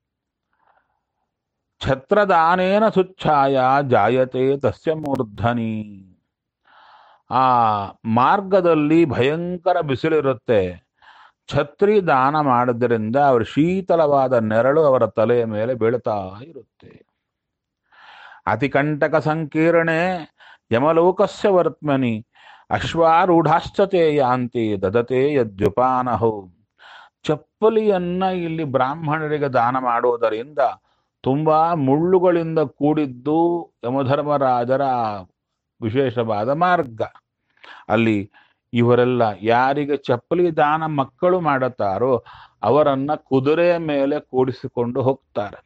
ಛತ್ರದಾನೇನ ಸುಚ್ಛಾಯ ಜಾಯತೆ ತಸ್ಯ ಮೂರ್ಧನಿ ಆ ಮಾರ್ಗದಲ್ಲಿ ಭಯಂಕರ ಬಿಸಿಲಿರುತ್ತೆ ಛತ್ರಿ ದಾನ ಮಾಡೋದ್ರಿಂದ ಅವರ ಶೀತಲವಾದ ನೆರಳು ಅವರ ತಲೆಯ ಮೇಲೆ ಬೀಳ್ತಾ ಇರುತ್ತೆ ಅತಿಕಂಟಕ ಸಂಕೀರ್ಣೆ ಯಮಲೋಕಸ್ಯ ವರ್ತ್ಮನಿ ಅಶ್ವಾರೂಢಾಶ್ಚತೆ ಯಾಂತಿ ದದತೆ ಯದ್ಯುಪಾನಹು ಚಪ್ಪಲಿಯನ್ನ ಇಲ್ಲಿ ಬ್ರಾಹ್ಮಣರಿಗೆ ದಾನ ಮಾಡೋದರಿಂದ ತುಂಬಾ ಮುಳ್ಳುಗಳಿಂದ ಕೂಡಿದ್ದು ಯಮಧರ್ಮರಾಜರ ವಿಶೇಷವಾದ ಮಾರ್ಗ ಅಲ್ಲಿ ಇವರೆಲ್ಲ ಯಾರಿಗೆ ಚಪ್ಪಲಿ ದಾನ ಮಕ್ಕಳು ಮಾಡುತ್ತಾರೋ ಅವರನ್ನ ಕುದುರೆಯ ಮೇಲೆ ಕೂಡಿಸಿಕೊಂಡು ಹೋಗ್ತಾರೆ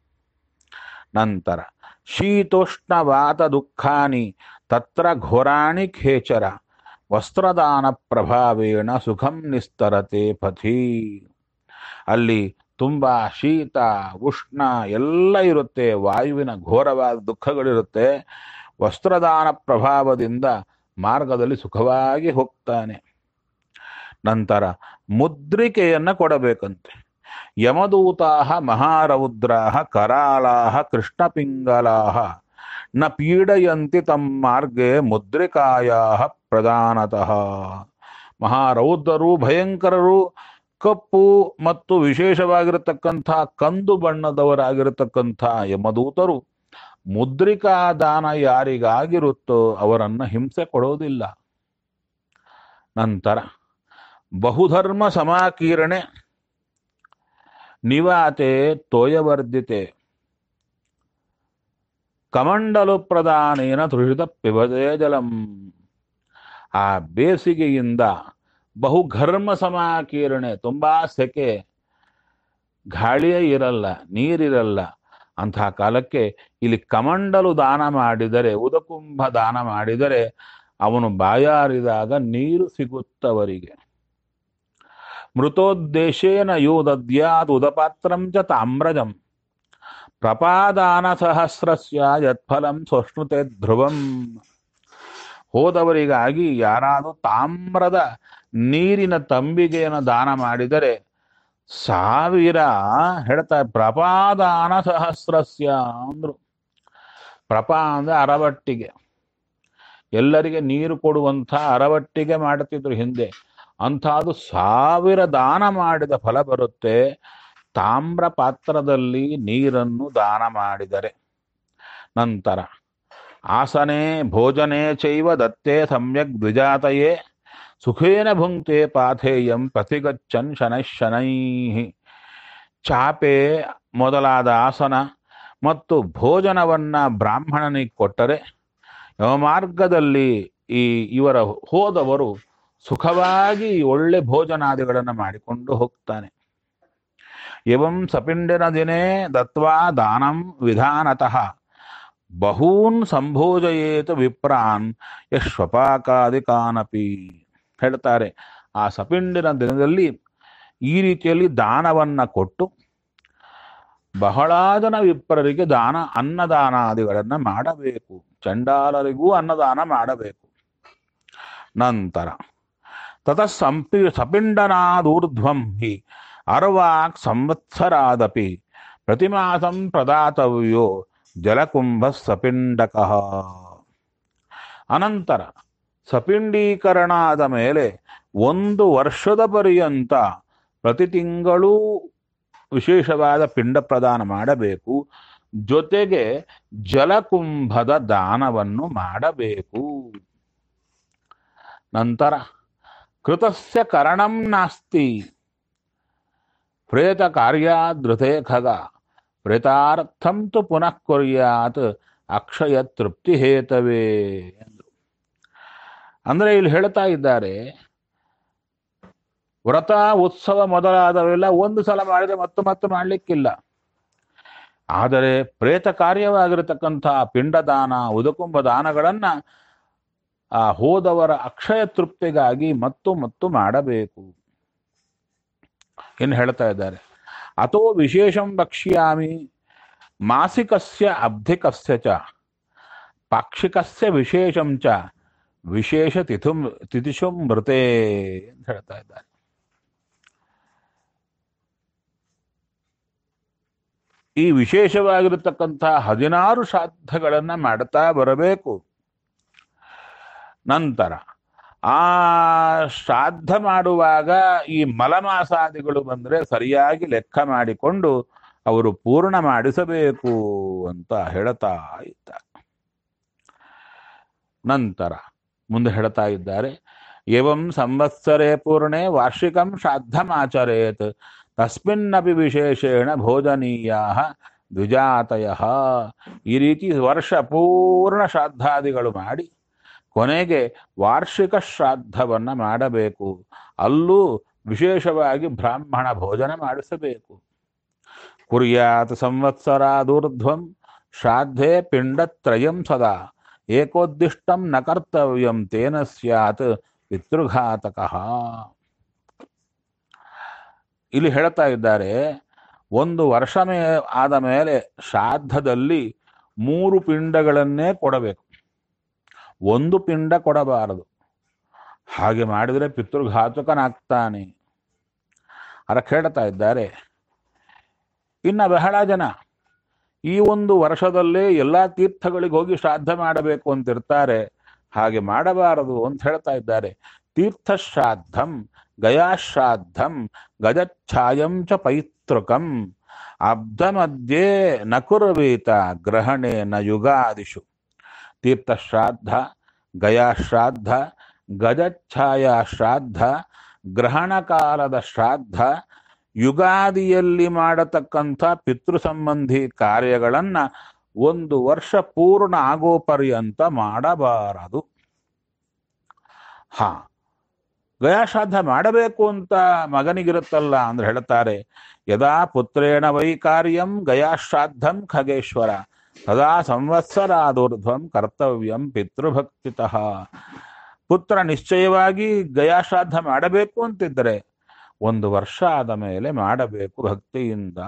ನಂತರ ಶೀತೋಷ್ಣವಾತ ದುಃಖಾನಿ ತತ್ರ ಘೋರಾಣಿ ಖೇಚರ ವಸ್ತ್ರದಾನ ಪ್ರಭಾವೇಣ ಸುಖಂ ನಿಸ್ತರತೆ ಪಥಿ ಅಲ್ಲಿ ತುಂಬಾ ಶೀತ ಉಷ್ಣ ಎಲ್ಲ ಇರುತ್ತೆ ವಾಯುವಿನ ಘೋರವಾದ ದುಃಖಗಳಿರುತ್ತೆ ವಸ್ತ್ರದಾನ ಪ್ರಭಾವದಿಂದ ಮಾರ್ಗದಲ್ಲಿ ಸುಖವಾಗಿ ಹೋಗ್ತಾನೆ ನಂತರ ಮುದ್ರಿಕೆಯನ್ನ ಕೊಡಬೇಕಂತೆ ಯಮದೂತಾ ಮಹಾರೌದ್ರಾ ಕರಾಳಾ ಕೃಷ್ಣಪಿಂಗಲಾ ನ ಪೀಡಯಂತಿ ತಮ್ಮ ಮಾರ್ಗೆ ಮುದ್ರಿಕಾಯಾ ಪ್ರಧಾನತಃ ಮಹಾರೌದ್ರರು ಭಯಂಕರರು ಕಪ್ಪು ಮತ್ತು ವಿಶೇಷವಾಗಿರತಕ್ಕಂಥ ಕಂದು ಬಣ್ಣದವರಾಗಿರತಕ್ಕಂಥ ಯಮದೂತರು ಮುದ್ರಿಕಾ ದಾನ ಯಾರಿಗಾಗಿರುತ್ತೋ ಅವರನ್ನ ಹಿಂಸೆ ಕೊಡೋದಿಲ್ಲ ನಂತರ ಬಹುಧರ್ಮ ಸಮಾಕೀರ್ಣೆ ನಿವಾತೆ ತೋಯವರ್ಧಿತೆ ಕಮಂಡಲು ಪ್ರದಾನೇನ ತೃಷಿತ ಪಿಬದೇ ಜಲಂ ಆ ಬೇಸಿಗೆಯಿಂದ ಬಹುಘರ್ಮ ಸಮಾಕೀರ್ಣೆ ತುಂಬಾ ಸೆಕೆ ಗಾಳಿಯೇ ಇರಲ್ಲ ನೀರಿರಲ್ಲ ಅಂತಹ ಕಾಲಕ್ಕೆ ಇಲ್ಲಿ ಕಮಂಡಲು ದಾನ ಮಾಡಿದರೆ ಉದಕುಂಭ ದಾನ ಮಾಡಿದರೆ ಅವನು ಬಾಯಾರಿದಾಗ ನೀರು ಸಿಗುತ್ತವರಿಗೆ ಮೃತೋದ್ದೇಶೇನ ಯೋ ದದ್ಯಾತ್ ಉದಪಾತ್ರಂ ಚ ತಾಮ್ರಜಂ ಪ್ರಪಾದಾನ ಸಹಸ್ರಸ್ಯ ಯತ್ಫಲಂ ಸ್ವಶ್ನುತೆ ಧ್ರುವಂ ಹೋದವರಿಗಾಗಿ ಯಾರಾದರೂ ತಾಮ್ರದ ನೀರಿನ ತಂಬಿಗೆಯನ್ನು ದಾನ ಮಾಡಿದರೆ ಸಾವಿರ ಹೇಳ್ತಾ ಪ್ರಪಾದಾನ ಸಹಸ್ರಸ್ಯ ಅಂದ್ರು ಪ್ರಪಾ ಅಂದ್ರೆ ಅರವಟ್ಟಿಗೆ ಎಲ್ಲರಿಗೆ ನೀರು ಕೊಡುವಂಥ ಅರವಟ್ಟಿಗೆ ಮಾಡುತ್ತಿದ್ರು ಹಿಂದೆ ಅಂಥದ್ದು ಸಾವಿರ ದಾನ ಮಾಡಿದ ಫಲ ಬರುತ್ತೆ ತಾಮ್ರ ಪಾತ್ರದಲ್ಲಿ ನೀರನ್ನು ದಾನ ಮಾಡಿದರೆ ನಂತರ ಆಸನೆ ಭೋಜನೆ ಚೈವ ದತ್ತೆ ಸಮ್ಯಕ್ ದ್ವಿಜಾತಯೇ ಸುಖೇನ ಭುಂಕ್ತೆ ಪಾಥೇಯಂ ಪ್ರತಿಗಚ್ಚನ್ ಶನೈ ಶನೈ ಚಾಪೆ ಮೊದಲಾದ ಆಸನ ಮತ್ತು ಭೋಜನವನ್ನ ಬ್ರಾಹ್ಮಣನಿಗೆ ಕೊಟ್ಟರೆ ಯಮಮಾರ್ಗದಲ್ಲಿ ಈ ಇವರ ಹೋದವರು ಸುಖವಾಗಿ ಒಳ್ಳೆ ಭೋಜನಾದಿಗಳನ್ನು ಮಾಡಿಕೊಂಡು ಹೋಗ್ತಾನೆ ಎವಂ ಸಪಿಂಡಿನ ದಿನೇ ದತ್ವಾ ದಾನಂ ವಿಧಾನತಃ ಬಹೂನ್ ಸಂಭೋಜಯೇತ ವಿಪ್ರಾನ್ ಯಶ್ವಪಾಕಾದಿಕಾನಪಿ ಹೇಳ್ತಾರೆ ಆ ಸಪಿಂಡಿನ ದಿನದಲ್ಲಿ ಈ ರೀತಿಯಲ್ಲಿ ದಾನವನ್ನ ಕೊಟ್ಟು ಬಹಳ ಜನ ವಿಪ್ರರಿಗೆ ದಾನ ಅನ್ನದಾನಾದಿಗಳನ್ನ ಮಾಡಬೇಕು ಚಂಡಾಲರಿಗೂ ಅನ್ನದಾನ ಮಾಡಬೇಕು ನಂತರ ತತಃ ಸಂಪಿ ಸಪಿಂಡನಾದೂರ್ಧ್ವಂ ಹಿ ಅರ್ವಾಕ್ ಸಂವತ್ಸರಾದಪಿ ಪ್ರತಿಮಾಸಂ ಪ್ರದಾತವ್ಯೋ ಜಲಕುಂಭ ಸಪಿಂಡಕಃ ಅನಂತರ ಸಪಿಂಡೀಕರಣ ಆದ ಮೇಲೆ ಒಂದು ವರ್ಷದ ಪರ್ಯಂತ ಪ್ರತಿ ತಿಂಗಳೂ ವಿಶೇಷವಾದ ಪಿಂಡ ಪ್ರದಾನ ಮಾಡಬೇಕು ಜೊತೆಗೆ ಜಲಕುಂಭದ ದಾನವನ್ನು ಮಾಡಬೇಕು ನಂತರ ಕೃತಸ್ಯ ಕರಣಂ ನಾಸ್ತಿ ಪ್ರೇತ ಕಾರ್ಯಾದೃತೆ ಖಗ ಪ್ರೇತಾರ್ಥಂ ತು ಪುನಃ ಕುರ್ಯಾತ್ ಅಕ್ಷಯ ತೃಪ್ತಿ ಹೇತವೇ ಎಂದರು ಅಂದ್ರೆ ಇಲ್ಲಿ ಹೇಳ್ತಾ ಇದ್ದಾರೆ ವ್ರತ ಉತ್ಸವ ಮೊದಲಾದವೆಲ್ಲ ಒಂದು ಸಲ ಮಾಡಿದ್ರೆ ಮತ್ತೆ ಮತ್ತೆ ಮಾಡಲಿಕ್ಕಿಲ್ಲ ಆದರೆ ಪ್ರೇತ ಕಾರ್ಯವಾಗಿರತಕ್ಕಂಥ ಪಿಂಡದಾನ ಉದಕುಂಭ ದಾನಗಳನ್ನ ಆ ಹೋದವರ ಅಕ್ಷಯ ತೃಪ್ತಿಗಾಗಿ ಮತ್ತು ಮತ್ತು ಮಾಡಬೇಕು ಇನ್ನು ಹೇಳ್ತಾ ಇದ್ದಾರೆ ಅಥೋ ವಿಶೇಷಂ ವಕ್ಷ್ಯಾಮಿ ಮಾಸಿಕಸ್ಯ ಅಬ್ಧಿಕಸ್ಯ ಚ ಪಾಕ್ಷಿಕಸ್ಯ ವಿಶೇಷಂ ಚ ವಿಶೇಷ ತಿಥುಂ ತಿಥಿಶುಂ ಮೃತೆ ಅಂತ ಹೇಳ್ತಾ ಇದ್ದಾರೆ ಈ ವಿಶೇಷವಾಗಿರತಕ್ಕಂಥ ಹದಿನಾರು ಶ್ರಾದ್ದಗಳನ್ನ ಮಾಡ್ತಾ ಬರಬೇಕು ನಂತರ ಆ ಶ್ರಾದ್ದ ಮಾಡುವಾಗ ಈ ಮಲಮಾಸಾದಿಗಳು ಬಂದ್ರೆ ಸರಿಯಾಗಿ ಲೆಕ್ಕ ಮಾಡಿಕೊಂಡು ಅವರು ಪೂರ್ಣ ಮಾಡಿಸಬೇಕು ಅಂತ ಹೇಳ್ತಾ ಇದ್ದಾರೆ ನಂತರ ಮುಂದೆ ಹೇಳ್ತಾ ಇದ್ದಾರೆ ಏವಂ ಸಂವತ್ಸರೇ ಪೂರ್ಣೆ ವಾರ್ಷಿಕಂ ಶ್ರಾದ್ದಮಾಚರೇತ್ ತಸ್ಮಿನ್ನಪಿ ವಿಶೇಷೇಣ ಭೋಜನೀಯ ದ್ವಿಜಾತಯ ಈ ರೀತಿ ವರ್ಷ ಪೂರ್ಣ ಶ್ರಾದ್ದಾದಿಗಳು ಮಾಡಿ ಕೊನೆಗೆ ವಾರ್ಷಿಕ ಶ್ರಾದ್ದವನ್ನ ಮಾಡಬೇಕು ಅಲ್ಲೂ ವಿಶೇಷವಾಗಿ ಬ್ರಾಹ್ಮಣ ಭೋಜನ ಮಾಡಿಸಬೇಕು ಕುರ್ಯಾತ್ ಸಂವತ್ಸರಾದೂರ್ಧ್ವಂ ಶ್ರಾದ್ಧೆ ಪಿಂಡತ್ರಯಂ ಸದಾ ಏಕೋದ್ದಿಷ್ಟಂ ನ ಕರ್ತವ್ಯಂ ತೇನ ಸ್ಯಾತ್ ಪಿತೃಘಾತಕಃ ಇಲ್ಲಿ ಹೇಳ್ತಾ ಇದ್ದಾರೆ ಒಂದು ವರ್ಷ ಮೇ ಆದ ಮೇಲೆ ಶ್ರಾದ್ದದಲ್ಲಿ ಮೂರು ಪಿಂಡಗಳನ್ನೇ ಕೊಡಬೇಕು ಒಂದು ಪಿಂಡ ಕೊಡಬಾರದು ಹಾಗೆ ಮಾಡಿದರೆ ಪಿತೃಘಾತಕನಾಗ್ತಾನೆ ಅದಕ್ಕೆ ಹೇಳ್ತಾ ಇದ್ದಾರೆ ಇನ್ನು ಬಹಳ ಜನ ಈ ಒಂದು ವರ್ಷದಲ್ಲೇ ಎಲ್ಲ ತೀರ್ಥಗಳಿಗೆ ಹೋಗಿ ಶ್ರಾದ್ದ ಮಾಡಬೇಕು ಅಂತಿರ್ತಾರೆ ಹಾಗೆ ಮಾಡಬಾರದು ಅಂತ ಹೇಳ್ತಾ ಇದ್ದಾರೆ ತೀರ್ಥಶ್ರಾದ್ದಂ ಗಯಾಶ್ರಾದ್ದಂ ಗಜಚ್ಛಾಯಂ ಚ ಪೈತೃಕಂ ಅಬ್ಧ ಮಧ್ಯೆ ನ ಕುರ್ವೀತ ಗ್ರಹಣೆ ನ ಯುಗಾದಿಷು ತೀರ್ಥಶ್ರಾದ್ದ ಗಯಾಶ್ರಾದ್ದ ಗಜಚ್ಛಾಯ ಶ್ರಾದ್ದ ಗ್ರಹಣ ಕಾಲದ ಶ್ರಾದ್ದ ಯುಗಾದಿಯಲ್ಲಿ ಮಾಡತಕ್ಕಂಥ ಪಿತೃ ಸಂಬಂಧಿ ಕಾರ್ಯಗಳನ್ನ ಒಂದು ವರ್ಷ ಪೂರ್ಣ ಆಗೋ ಪರ್ಯಂತ ಮಾಡಬಾರದು ಹಾ ಗಯಾಶ್ರಾದ್ದ ಮಾಡಬೇಕು ಅಂತ ಮಗನಿಗಿರುತ್ತಲ್ಲ ಅಂದ್ರೆ ಹೇಳ್ತಾರೆ ಯದಾ ಪುತ್ರೇಣ ವೈ ಕಾರ್ಯಂ ಗಯಾಶ್ರಾದ್ದಂ ಖಗೇಶ್ವರ ತದಾ ಸಂವತ್ಸರಾದೂರ್ಧ್ವಂ ಕರ್ತವ್ಯಂ ಪಿತೃಭಕ್ತಿತಃ ಪುತ್ರ ನಿಶ್ಚಯವಾಗಿ ಗಯಾಶ್ರಾದ್ದ ಮಾಡಬೇಕು ಅಂತಿದ್ದರೆ ಒಂದು ವರ್ಷ ಆದ ಮೇಲೆ ಮಾಡಬೇಕು ಭಕ್ತಿಯಿಂದ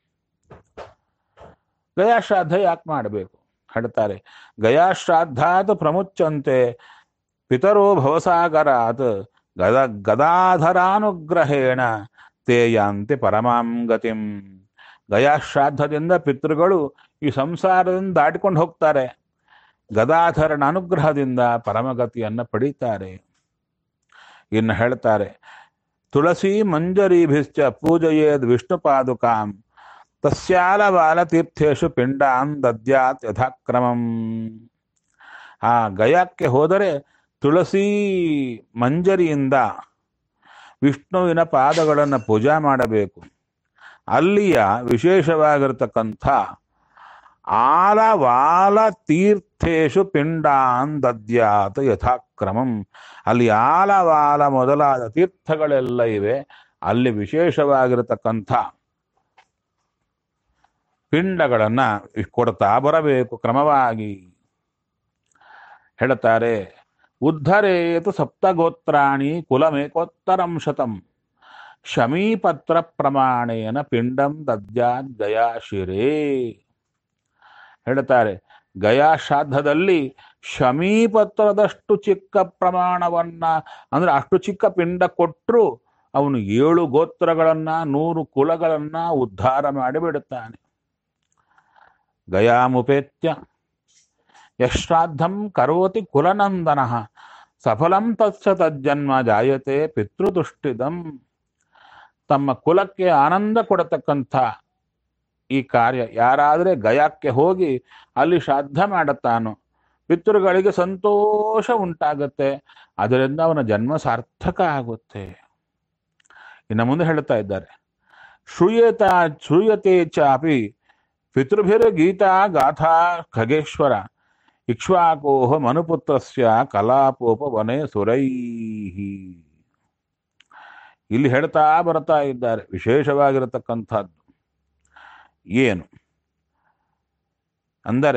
ಗಯಾಶ್ರಾದ್ದ ಯಾಕೆ ಮಾಡಬೇಕು ಹೇಳ್ತಾರೆ ಗಯಾಶ್ರಾದ್ದಾತ್ ಪ್ರಮುಚ್ಚಂತೆ ಪಿತರೋ ಭವಸಾಗರಾತ್ ಗದ ಗದಾಧರಾನುಗ್ರಹೇಣ ತೇ ಯಾಂತಿ ಪರಮಾಂ ಗತಿಂ ಗಯಾಶ್ರಾದ್ದದಿಂದ ಪಿತೃಗಳು ಈ ಸಂಸಾರದಿಂದ ದಾಟಿಕೊಂಡು ಹೋಗ್ತಾರೆ ಗದಾಧರನ ಅನುಗ್ರಹದಿಂದ ಪರಮಗತಿಯನ್ನ ಪಡೀತಾರೆ ಇನ್ನು ಹೇಳ್ತಾರೆ ತುಳಸಿ ಮಂಜರೀಭಿಶ್ಚ ಪೂಜಯೇದ್ ವಿಷ್ಣು ಪಾದುಕಾಂ ತಸ್ಯಾಲ ಬಾಲ ತೀರ್ಥೇಶು ಪಿಂಡಾನ್ ದದ್ಯಾತ್ ಯಥಾಕ್ರಮಂ ಆ ಗಯಾಕ್ಕೆ ಹೋದರೆ ತುಳಸಿ ಮಂಜರಿಯಿಂದ ವಿಷ್ಣುವಿನ ಪಾದಗಳನ್ನು ಪೂಜಾ ಮಾಡಬೇಕು ಅಲ್ಲಿಯ ವಿಶೇಷವಾಗಿರತಕ್ಕಂಥ ಆಲವಾಲ ತೀರ್ಥೇಶು ಪಿಂಡಾನ್ ದದ್ಯಾತ ಯಥಾಕ್ರಮಂ ಅಲ್ಲಿ ಆಲವಾಲ ಮೊದಲಾದ ತೀರ್ಥಗಳೆಲ್ಲ ಇವೆ ಅಲ್ಲಿ ವಿಶೇಷವಾಗಿರತಕ್ಕಂಥ ಪಿಂಡಗಳನ್ನ ಕೊಡ್ತಾ ಬರಬೇಕು ಕ್ರಮವಾಗಿ ಹೇಳ್ತಾರೆ ಉದ್ಧರೇತು ಸಪ್ತಗೋತ್ರಾಣಿ ಕುಲಮೇಕೋತ್ತರಂ ಶತಂ ಶಮೀಪತ್ರ ಪ್ರಮಾಣೇನ ಪಿಂಡಂ ದದ್ಯಾದ್ ಗಯಾಶಿರೇ ಹೇಳ್ತಾರೆ ಗಯಾ ಶ್ರಾದ್ದದಲ್ಲಿ ಶಮೀಪತ್ರದಷ್ಟು ಚಿಕ್ಕ ಪ್ರಮಾಣವನ್ನ ಅಂದ್ರೆ ಅಷ್ಟು ಚಿಕ್ಕ ಪಿಂಡ ಕೊಟ್ಟರು ಅವನು ಏಳು ಗೋತ್ರಗಳನ್ನ ನೂರು ಕುಲಗಳನ್ನ ಉದ್ಧಾರ ಮಾಡಿಬಿಡುತ್ತಾನೆ ಗಯಾಮುಪೇತ್ಯ ಯಶ್ರಾದ್ದಂ ಕರೋತಿ ಕುಲನಂದನ ಸಫಲಂ ತತ್ಸ ತಜ್ಜನ್ಮ ಜಾಯತೆ ಪಿತೃದುಷ್ಟಿದಂ ತಮ್ಮ ಕುಲಕ್ಕೆ ಆನಂದ ಕೊಡತಕ್ಕಂಥ ಈ ಕಾರ್ಯ ಯಾರಾದರೆ ಗಯಾಕ್ಕೆ ಹೋಗಿ ಅಲ್ಲಿ ಶ್ರಾದ್ದ ಮಾಡುತ್ತಾನೋ ಪಿತೃಗಳಿಗೆ ಸಂತೋಷ ಉಂಟಾಗುತ್ತೆ ಅದರಿಂದ ಅವನ ಜನ್ಮ ಸಾರ್ಥಕ ಆಗುತ್ತೆ ಇನ್ನು ಮುಂದೆ ಹೇಳ್ತಾ ಇದ್ದಾರೆ ಶ್ರೂಯತ ಶ್ರೂಯತೆ ಚಾಪಿ ಪಿತೃಭಿರ್ ಗೀತಾ ಗಾಥಾ ಖಗೇಶ್ವರ ಇಕ್ಷ್ವಾಕೋಹ ಮನುಪುತ್ರಸ್ಯ ಕಲಾಪೋಪವನೆ ಸುರೈಹಿ ಇಲ್ಲಿ ಹೇಳ್ತಾ ಬರ್ತಾ ಇದ್ದಾರೆ ವಿಶೇಷವಾಗಿರತಕ್ಕಂಥದ್ದು ಏನು ಅಂದರೆ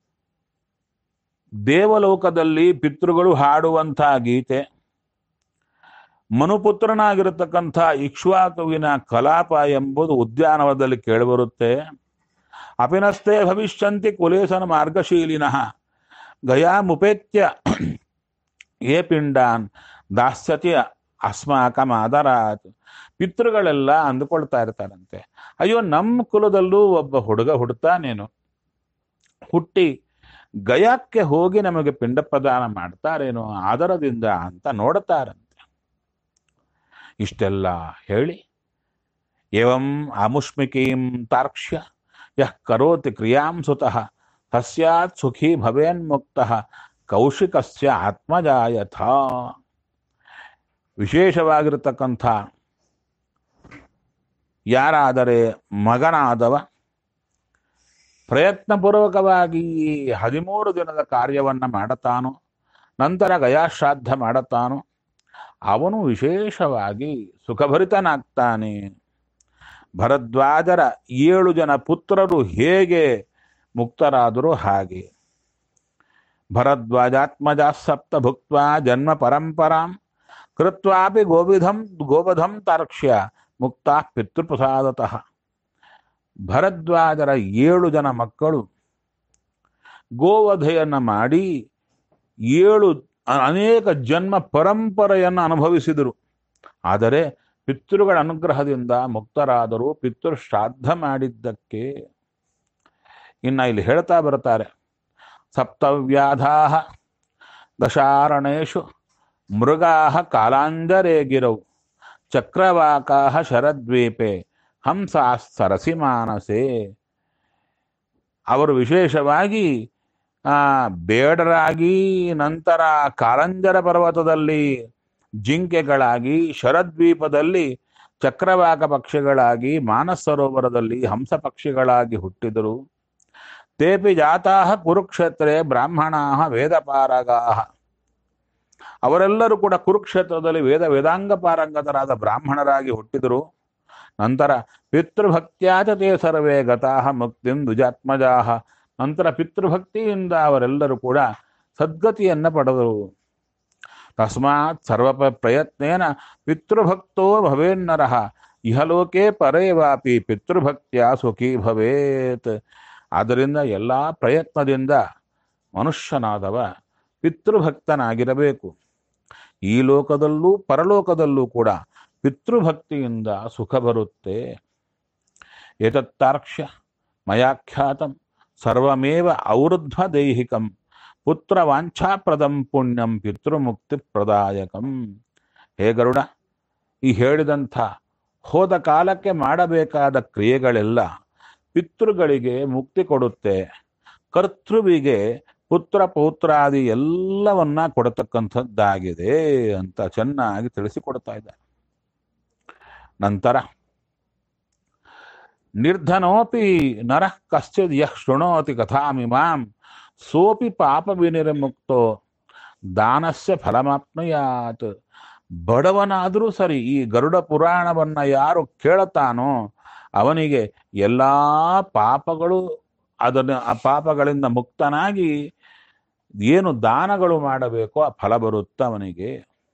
ದೇವಲೋಕದಲ್ಲಿ ಪಿತೃಗಳು ಹಾಡುವಂತಹ ಗೀತೆ ಮನುಪುತ್ರನಾಗಿರತಕ್ಕಂಥ ಇಕ್ಷ್ವಾಕುವಿನ ಕಲಾಪ ಎಂಬುದು ಉದ್ಯಾನವನದಲ್ಲಿ ಕೇಳಿಬರುತ್ತೆ ಅಪಿನಸ್ತೆ ಭವಿಷ್ಯಂತಿ ಕುಲೇಸನ ಮಾರ್ಗಶೀಲಿನಃ ಗಯಾಮುಪೇತ್ಯ ಏ ಪಿಂಡಾನ್ ದಾಸ್ಯತಿ ಅಸ್ಮಾಕಂ ಆದರಾತ್ ಪಿತೃಗಳೆಲ್ಲ ಅಂದುಕೊಳ್ತಾ ಇರ್ತಾರಂತೆ ಅಯ್ಯೋ ನಮ್ಮ ಕುಲದಲ್ಲೂ ಒಬ್ಬ ಹುಡುಗ ಹುಡ್ತಾನೇನು ಹುಟ್ಟಿ ಗಯಾಕ್ಕೆ ಹೋಗಿ ನಮಗೆ ಪಿಂಡ ಪ್ರದಾನ ಮಾಡ್ತಾರೇನೋ ಆದರದಿಂದ ಅಂತ ನೋಡ್ತಾರಂತೆ ಇಷ್ಟೆಲ್ಲ ಹೇಳಿ ಏವಂ ಅಮುಷ್ಮಿಕೀಂ ತಾರ್ಕ್ಷ್ಯ ಯಃ ಕರೋತಿ ಕ್ರಿಯಾಂ ಸುತಃ ತಸ್ಯಾತ್ ಸುಖಿ ಭವೇನ್ಮುಕ್ತಃ ಕೌಶಿಕಸ್ಯ ಆತ್ಮಜಾಯಥ ವಿಶೇಷವಾಗಿರತಕ್ಕಂಥ ಯಾರಾದರೆ ಮಗನಾದವ ಪ್ರಯತ್ನಪೂರ್ವಕವಾಗಿ ಈ ಹದಿಮೂರು ದಿನದ ಕಾರ್ಯವನ್ನು ಮಾಡುತ್ತಾನೋ ನಂತರ ಗಯಾಶ್ರಾದ್ದ ಮಾಡುತ್ತಾನೋ ಅವನು ವಿಶೇಷವಾಗಿ ಸುಖಭರಿತನಾಗ್ತಾನೆ ಭರದ್ವಾಜರ ಏಳು ಜನ ಪುತ್ರರು ಹೇಗೆ ಮುಕ್ತರಾದರೂ ಹಾಗೆ ಭರದ್ವಾಜಾತ್ಮಜ ಸಪ್ತ ಭುಕ್ತ ಜನ್ಮ ಪರಂಪರಾಂ ಕೃತ್ವಾಪಿ ಗೋವಿಧಂ ಗೋವಧಂ ತಾರ್ಕ್ಷ್ಯ ಮುಕ್ತ ಪಿತೃಪ್ರಸಾದತಃ ಭರದ್ವಾಜರ ಏಳು ಜನ ಮಕ್ಕಳು ಗೋವಧೆಯನ್ನ ಮಾಡಿ ಏಳು ಅನೇಕ ಜನ್ಮ ಪರಂಪರೆಯನ್ನು ಅನುಭವಿಸಿದರು ಆದರೆ ಪಿತೃಗಳ ಅನುಗ್ರಹದಿಂದ ಮುಕ್ತರಾದರು ಪಿತೃ ಶ್ರಾದ್ದ ಮಾಡಿದ್ದಕ್ಕೆ ಇನ್ನ ಇಲ್ಲಿ ಹೇಳ್ತಾ ಬರ್ತಾರೆ ಸಪ್ತವ್ಯಾಧಾ ದಶಾರಣೇಶು ಮೃಗಾ ಕಾಲಾಂಜರೇ ಗಿರೌ ಚಕ್ರವಾಕಾ ಶರದ್ವೀಪೆ ಹಂಸ ಸರಸಿ ಮಾನಸೆ ಅವರು ವಿಶೇಷವಾಗಿ ಆ ಬೇಡರಾಗಿ ನಂತರ ಕಾರಂಜರ ಪರ್ವತದಲ್ಲಿ ಜಿಂಕೆಗಳಾಗಿ ಶರದ್ವೀಪದಲ್ಲಿ ಚಕ್ರವಾಕ ಪಕ್ಷಿಗಳಾಗಿ ಮಾನಸ ಸರೋವರದಲ್ಲಿ ಹಂಸ ಪಕ್ಷಿಗಳಾಗಿ ಹುಟ್ಟಿದರು ತೇಪಿ ಜಾತಾ ಕುರುಕ್ಷೇತ್ರೆ ಬ್ರಾಹ್ಮಣಾ ವೇದಪಾರಗಾ ಅವರೆಲ್ಲರೂ ಕೂಡ ಕುರುಕ್ಷೇತ್ರದಲ್ಲಿ ವೇದ ವೇದಾಂಗ ಪಾರಂಗತರಾದ ಬ್ರಾಹ್ಮಣರಾಗಿ ಹುಟ್ಟಿದರು ನಂತರ ಪಿತೃಭಕ್ತ್ಯಾಚ ತೇ ಸರ್ವೇ ಗತಾಹ ಮುಕ್ತಿಂ ದ್ವಿಜಾತ್ಮಜಾಹ ನಂತರ ಪಿತೃಭಕ್ತಿಯಿಂದ ಅವರೆಲ್ಲರೂ ಕೂಡ ಸದ್ಗತಿಯನ್ನ ಪಡೆದರು ತಸ್ಮಾತ್ ಸರ್ವ ಪ್ರಯತ್ನೇನ ಪಿತೃಭಕ್ತೋ ಭವೇನ್ನರಃ ಇಹಲೋಕೆ ಪರೇವಾಪಿ ಪಿತೃಭಕ್ತಿಯ ಸುಖಿ ಭವೇತ್ ಆದ್ದರಿಂದ ಎಲ್ಲ ಪ್ರಯತ್ನದಿಂದ ಮನುಷ್ಯನಾದವ ಪಿತೃಭಕ್ತನಾಗಿರಬೇಕು ಈ ಲೋಕದಲ್ಲೂ ಪರಲೋಕದಲ್ಲೂ ಕೂಡ ಪಿತೃಭಕ್ತಿಯಿಂದ ಸುಖ ಬರುತ್ತೆ ಏತತ್ತಾರ್ಕ್ಷ್ಯ ಮಯಾಖ್ಯಾತಂ ಸರ್ವಮೇವ ಔರುಧ್ವ ದೈಹಿಕಂ ಪುತ್ರ ವಾಂಛಾಪ್ರದಂ ಪುಣ್ಯಂ ಪಿತೃಮುಕ್ತಿ ಪ್ರದಾಯಕಂ ಹೇ ಗರುಡ ಈ ಹೇಳಿದಂಥ ಹೋದ ಕಾಲಕ್ಕೆ ಮಾಡಬೇಕಾದ ಕ್ರಿಯೆಗಳೆಲ್ಲ ಪಿತೃಗಳಿಗೆ ಮುಕ್ತಿ ಕೊಡುತ್ತೆ ಕರ್ತೃವಿಗೆ ಪುತ್ರ ಪೌತ್ರಾದಿ ಎಲ್ಲವನ್ನ ಕೊಡತಕ್ಕಂಥದ್ದಾಗಿದೆ ಅಂತ ಚೆನ್ನಾಗಿ ತಿಳಿಸಿಕೊಡ್ತಾ ಇದ್ದಾರೆ ನಂತರ ನಿರ್ಧನೋಪಿ ನರಃ ಕಶ್ಚಿದ್ ಯಃ ಶೃಣೋತಿ ಕಥಾಮಿಮಾಂ ಸೋಪಿ ಪಾಪ ವಿನಿರ್ಮುಕ್ತೋ ದಾನಸ್ಯ ಫಲಮಾಪ್ನುಯಾತ್ ಬಡವನಾದರೂ ಸರಿ ಈ ಗರುಡ ಪುರಾಣವನ್ನ ಯಾರು ಕೇಳುತ್ತಾನೋ ಅವನಿಗೆ ಎಲ್ಲಾ ಪಾಪಗಳು ಅದನ್ನ ಆ ಪಾಪಗಳಿಂದ ಮುಕ್ತನಾಗಿ ಏನು ದಾನಗಳು ಮಾಡಬೇಕೋ ಆ ಫಲ ಬರುತ್ತೆ ಅವನಿಗೆ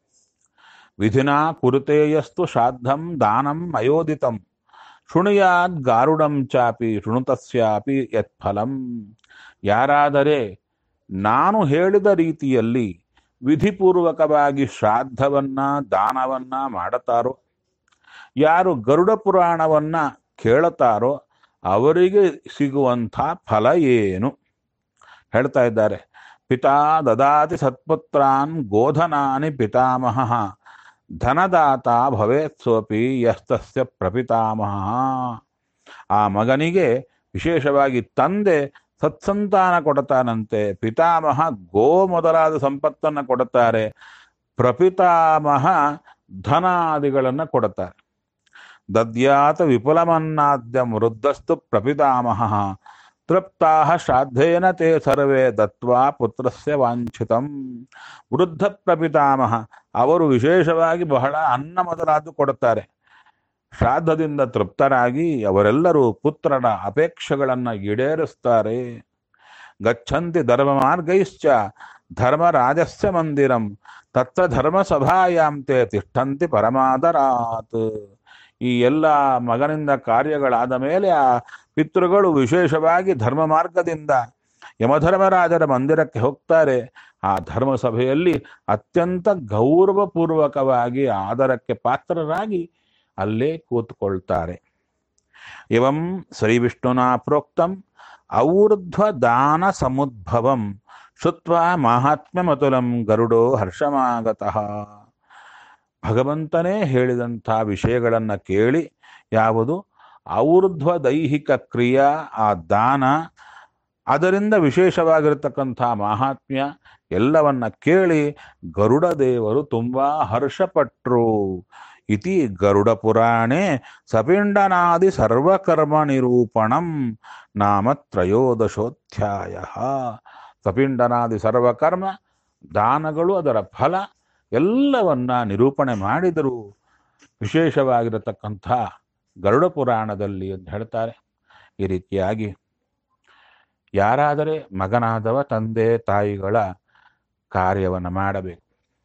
ವಿಧಿನಾ ಕುರುತೇಯಸ್ತು ಶ್ರಾದ್ದಂ ದಾನಂ ಅಯೋದಿತಂ ಶೃಣುಯಾದ್ ಗಾರುಡಂ ಚಾಪಿ ಶೃಣುತಸ್ಯಾಪಿ ಯತ್ಫಲಂ ಯಾರಾದರೆ ನಾನು ಹೇಳಿದ ರೀತಿಯಲ್ಲಿ ವಿಧಿಪೂರ್ವಕವಾಗಿ ಶ್ರಾದ್ದವನ್ನ ದಾನವನ್ನ ಮಾಡುತ್ತಾರೋ ಯಾರು ಗರುಡ ಪುರಾಣವನ್ನ ಕೇಳುತ್ತಾರೋ ಅವರಿಗೆ ಸಿಗುವಂಥ ಫಲ ಏನು ಹೇಳ್ತಾ ಇದ್ದಾರೆ ಪಿತಾ ದದಾತಿ ಸತ್ಪುತ್ರಾನ್ ಗೋಧನಾನಿ ಪಿತಾಮಹ ಧನದಾತ ಭವೇತ್ ಸೋಪಿ ಯಸ್ತಸ್ಯ ಪ್ರಪಿತಾಮಹ ಆ ಮಗನಿಗೆ ವಿಶೇಷವಾಗಿ ತಂದೆ ಸತ್ಸಂತಾನ ಕೊಡ್ತಾನಂತೆ ಪಿತಾಮಹ ಗೋ ಮೊದಲಾದ ಸಂಪತ್ತನ್ನು ಕೊಡುತ್ತಾರೆ ಪ್ರಪಿತಾಮಹ ಧನಾದಿಗಳನ್ನು ಕೊಡುತ್ತಾರೆ ದದ್ಯಾತ ವಿಪುಲಮನ್ನಾದ್ಯ ವೃದ್ಧಸ್ತು ಪ್ರಪಿತಾಮಹ ತೃಪ್ತಾ ಶ್ರಾದ್ದೇನ ತೇ ಸರ್ವೇ ದತ್ವಾ ಪುತ್ರಸ್ಯ ವಾಂಛಿತಂ ವೃದ್ಧ ಪ್ರಪಿತಾಮಹ ಅವರು ವಿಶೇಷವಾಗಿ ಬಹಳ ಅನ್ನ ಮೊದಲಾದ್ದು ಕೊಡುತ್ತಾರೆ ಶ್ರಾದ್ದದಿಂದ ತೃಪ್ತರಾಗಿ ಅವರೆಲ್ಲರೂ ಪುತ್ರನ ಅಪೇಕ್ಷೆಗಳನ್ನು ಈಡೇರಿಸ್ತಾರೆ ಗಚ್ಚಂತಿ ಧರ್ಮ ಮಾರ್ಗೈಶ್ಚ ಧರ್ಮರಾಜಸ್ಯ ಮಂದಿರಂ ತತ್ರ ಧರ್ಮ ಸಭಾಯಾಂತೆ ತಿಷ್ಠಂತಿ ಪರಮಾದರಾತ್ ಈ ಎಲ್ಲ ಮಗನಿಂದ ಕಾರ್ಯಗಳಾದ ಮೇಲೆ ಆ ಪಿತೃಗಳು ವಿಶೇಷವಾಗಿ ಧರ್ಮ ಮಾರ್ಗದಿಂದ ಯಮಧರ್ಮರಾಜರ ಮಂದಿರಕ್ಕೆ ಹೋಗ್ತಾರೆ ಆ ಧರ್ಮ ಸಭೆಯಲ್ಲಿ ಅತ್ಯಂತ ಗೌರವಪೂರ್ವಕವಾಗಿ ಆದರಕ್ಕೆ ಪಾತ್ರರಾಗಿ ಅಲ್ಲೇ ಕೂತ್ಕೊಳ್ತಾರೆ ಇವಂ ಶ್ರೀ ವಿಷ್ಣುನಾ ಪ್ರೋಕ್ತಂ ಔರ್ಧ್ವ ದಾನ ಸಮುದ್ಭವಂ ಶುತ್ವ ಮಾಹಾತ್ಮ್ಯಮತುಲಂ ಗರುಡೋ ಹರ್ಷಮಾಗತಃ ಭಗವಂತನೇ ಹೇಳಿದಂಥ ವಿಷಯಗಳನ್ನು ಕೇಳಿ ಯಾವುದು ಔರ್ಧ್ವ ದೈಹಿಕ ಕ್ರಿಯಾ ಆ ದಾನ ಅದರಿಂದ ವಿಶೇಷವಾಗಿರತಕ್ಕಂಥ ಮಾಹಾತ್ಮ್ಯ ಎಲ್ಲವನ್ನ ಕೇಳಿ ಗರುಡ ದೇವರು ತುಂಬಾ ಹರ್ಷಪಟ್ರು ಇತಿ ಗರುಡ ಪುರಾಣೆ ಸಪಿಂಡನಾದಿ ಸರ್ವಕರ್ಮ ನಿರೂಪಣಂ ನಾಮ ತ್ರಯೋದಶೋಧ್ಯಾಯ ಸಪಿಂಡನಾದಿ ಸರ್ವಕರ್ಮ ದಾನಗಳು ಅದರ ಫಲ ಎಲ್ಲವನ್ನ ನಿರೂಪಣೆ ಮಾಡಿದರು ವಿಶೇಷವಾಗಿರತಕ್ಕಂಥ ಗರುಡ ಪುರಾಣದಲ್ಲಿ ಅಂತ ಹೇಳ್ತಾರೆ ಈ ರೀತಿಯಾಗಿ ಯಾರಾದರೆ ಮಗನಾದವ ತಂದೆ ತಾಯಿಗಳ ಕಾರ್ಯವನ್ನು ಮಾಡಬೇಕು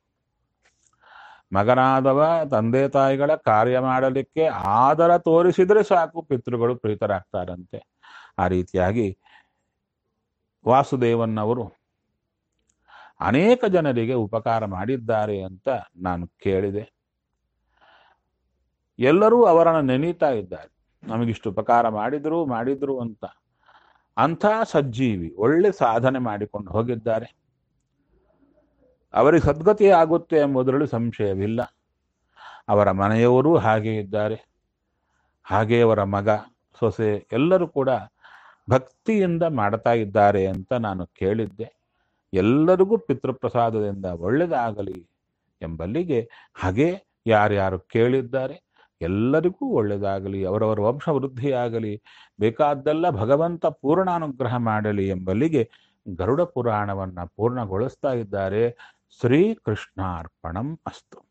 ಮಗನಾದವ ತಂದೆ ತಾಯಿಗಳ ಕಾರ್ಯ ಮಾಡಲಿಕ್ಕೆ ಆದರ ತೋರಿಸಿದರೆ ಸಾಕು ಪಿತೃಗಳು ಪ್ರೀತರಾಗ್ತಾರಂತೆ ಆ ರೀತಿಯಾಗಿ ವಾಸುದೇವನ್ನವರು ಅನೇಕ ಜನರಿಗೆ ಉಪಕಾರ ಮಾಡಿದ್ದಾರೆ ಅಂತ ನಾನು ಕೇಳಿದೆ ಎಲ್ಲರೂ ಅವರನ್ನು ನೆನೀತಾ ಇದ್ದಾರೆ ನಮಗಿಷ್ಟು ಉಪಕಾರ ಮಾಡಿದ್ರು ಮಾಡಿದ್ರು ಅಂತ ಅಂಥ ಸಜ್ಜೀವಿ ಒಳ್ಳೆ ಸಾಧನೆ ಮಾಡಿಕೊಂಡು ಹೋಗಿದ್ದಾರೆ ಅವರಿಗೆ ಸದ್ಗತಿ ಆಗುತ್ತೆ ಎಂಬುದರಲ್ಲಿ ಸಂಶಯವಿಲ್ಲ ಅವರ ಮನೆಯವರೂ ಹಾಗೆ ಇದ್ದಾರೆ ಹಾಗೆ ಅವರ ಮಗ ಸೊಸೆ ಎಲ್ಲರೂ ಕೂಡ ಭಕ್ತಿಯಿಂದ ಮಾಡ್ತಾ ಇದ್ದಾರೆ ಅಂತ ನಾನು ಕೇಳಿದ್ದೆ ಎಲ್ಲರಿಗೂ ಪಿತೃಪ್ರಸಾದದಿಂದ ಒಳ್ಳೆಯದಾಗಲಿ ಎಂಬಲ್ಲಿಗೆ ಹಾಗೆ ಯಾರ್ಯಾರು ಕೇಳಿದ್ದಾರೆ ಎಲ್ಲರಿಗೂ ಒಳ್ಳೆಯದಾಗಲಿ ಅವರವರ ವಂಶ ವೃದ್ಧಿಯಾಗಲಿ ಬೇಕಾದ್ದೆಲ್ಲ ಭಗವಂತ ಪೂರ್ಣಾನುಗ್ರಹ ಮಾಡಲಿ ಎಂಬಲ್ಲಿಗೆ ಗರುಡ ಪುರಾಣವನ್ನು ಪೂರ್ಣಗೊಳಿಸ್ತಾ ಇದ್ದಾರೆ ಶ್ರೀಕೃಷ್ಣಾರ್ಪಣಂ ಅಸ್ತು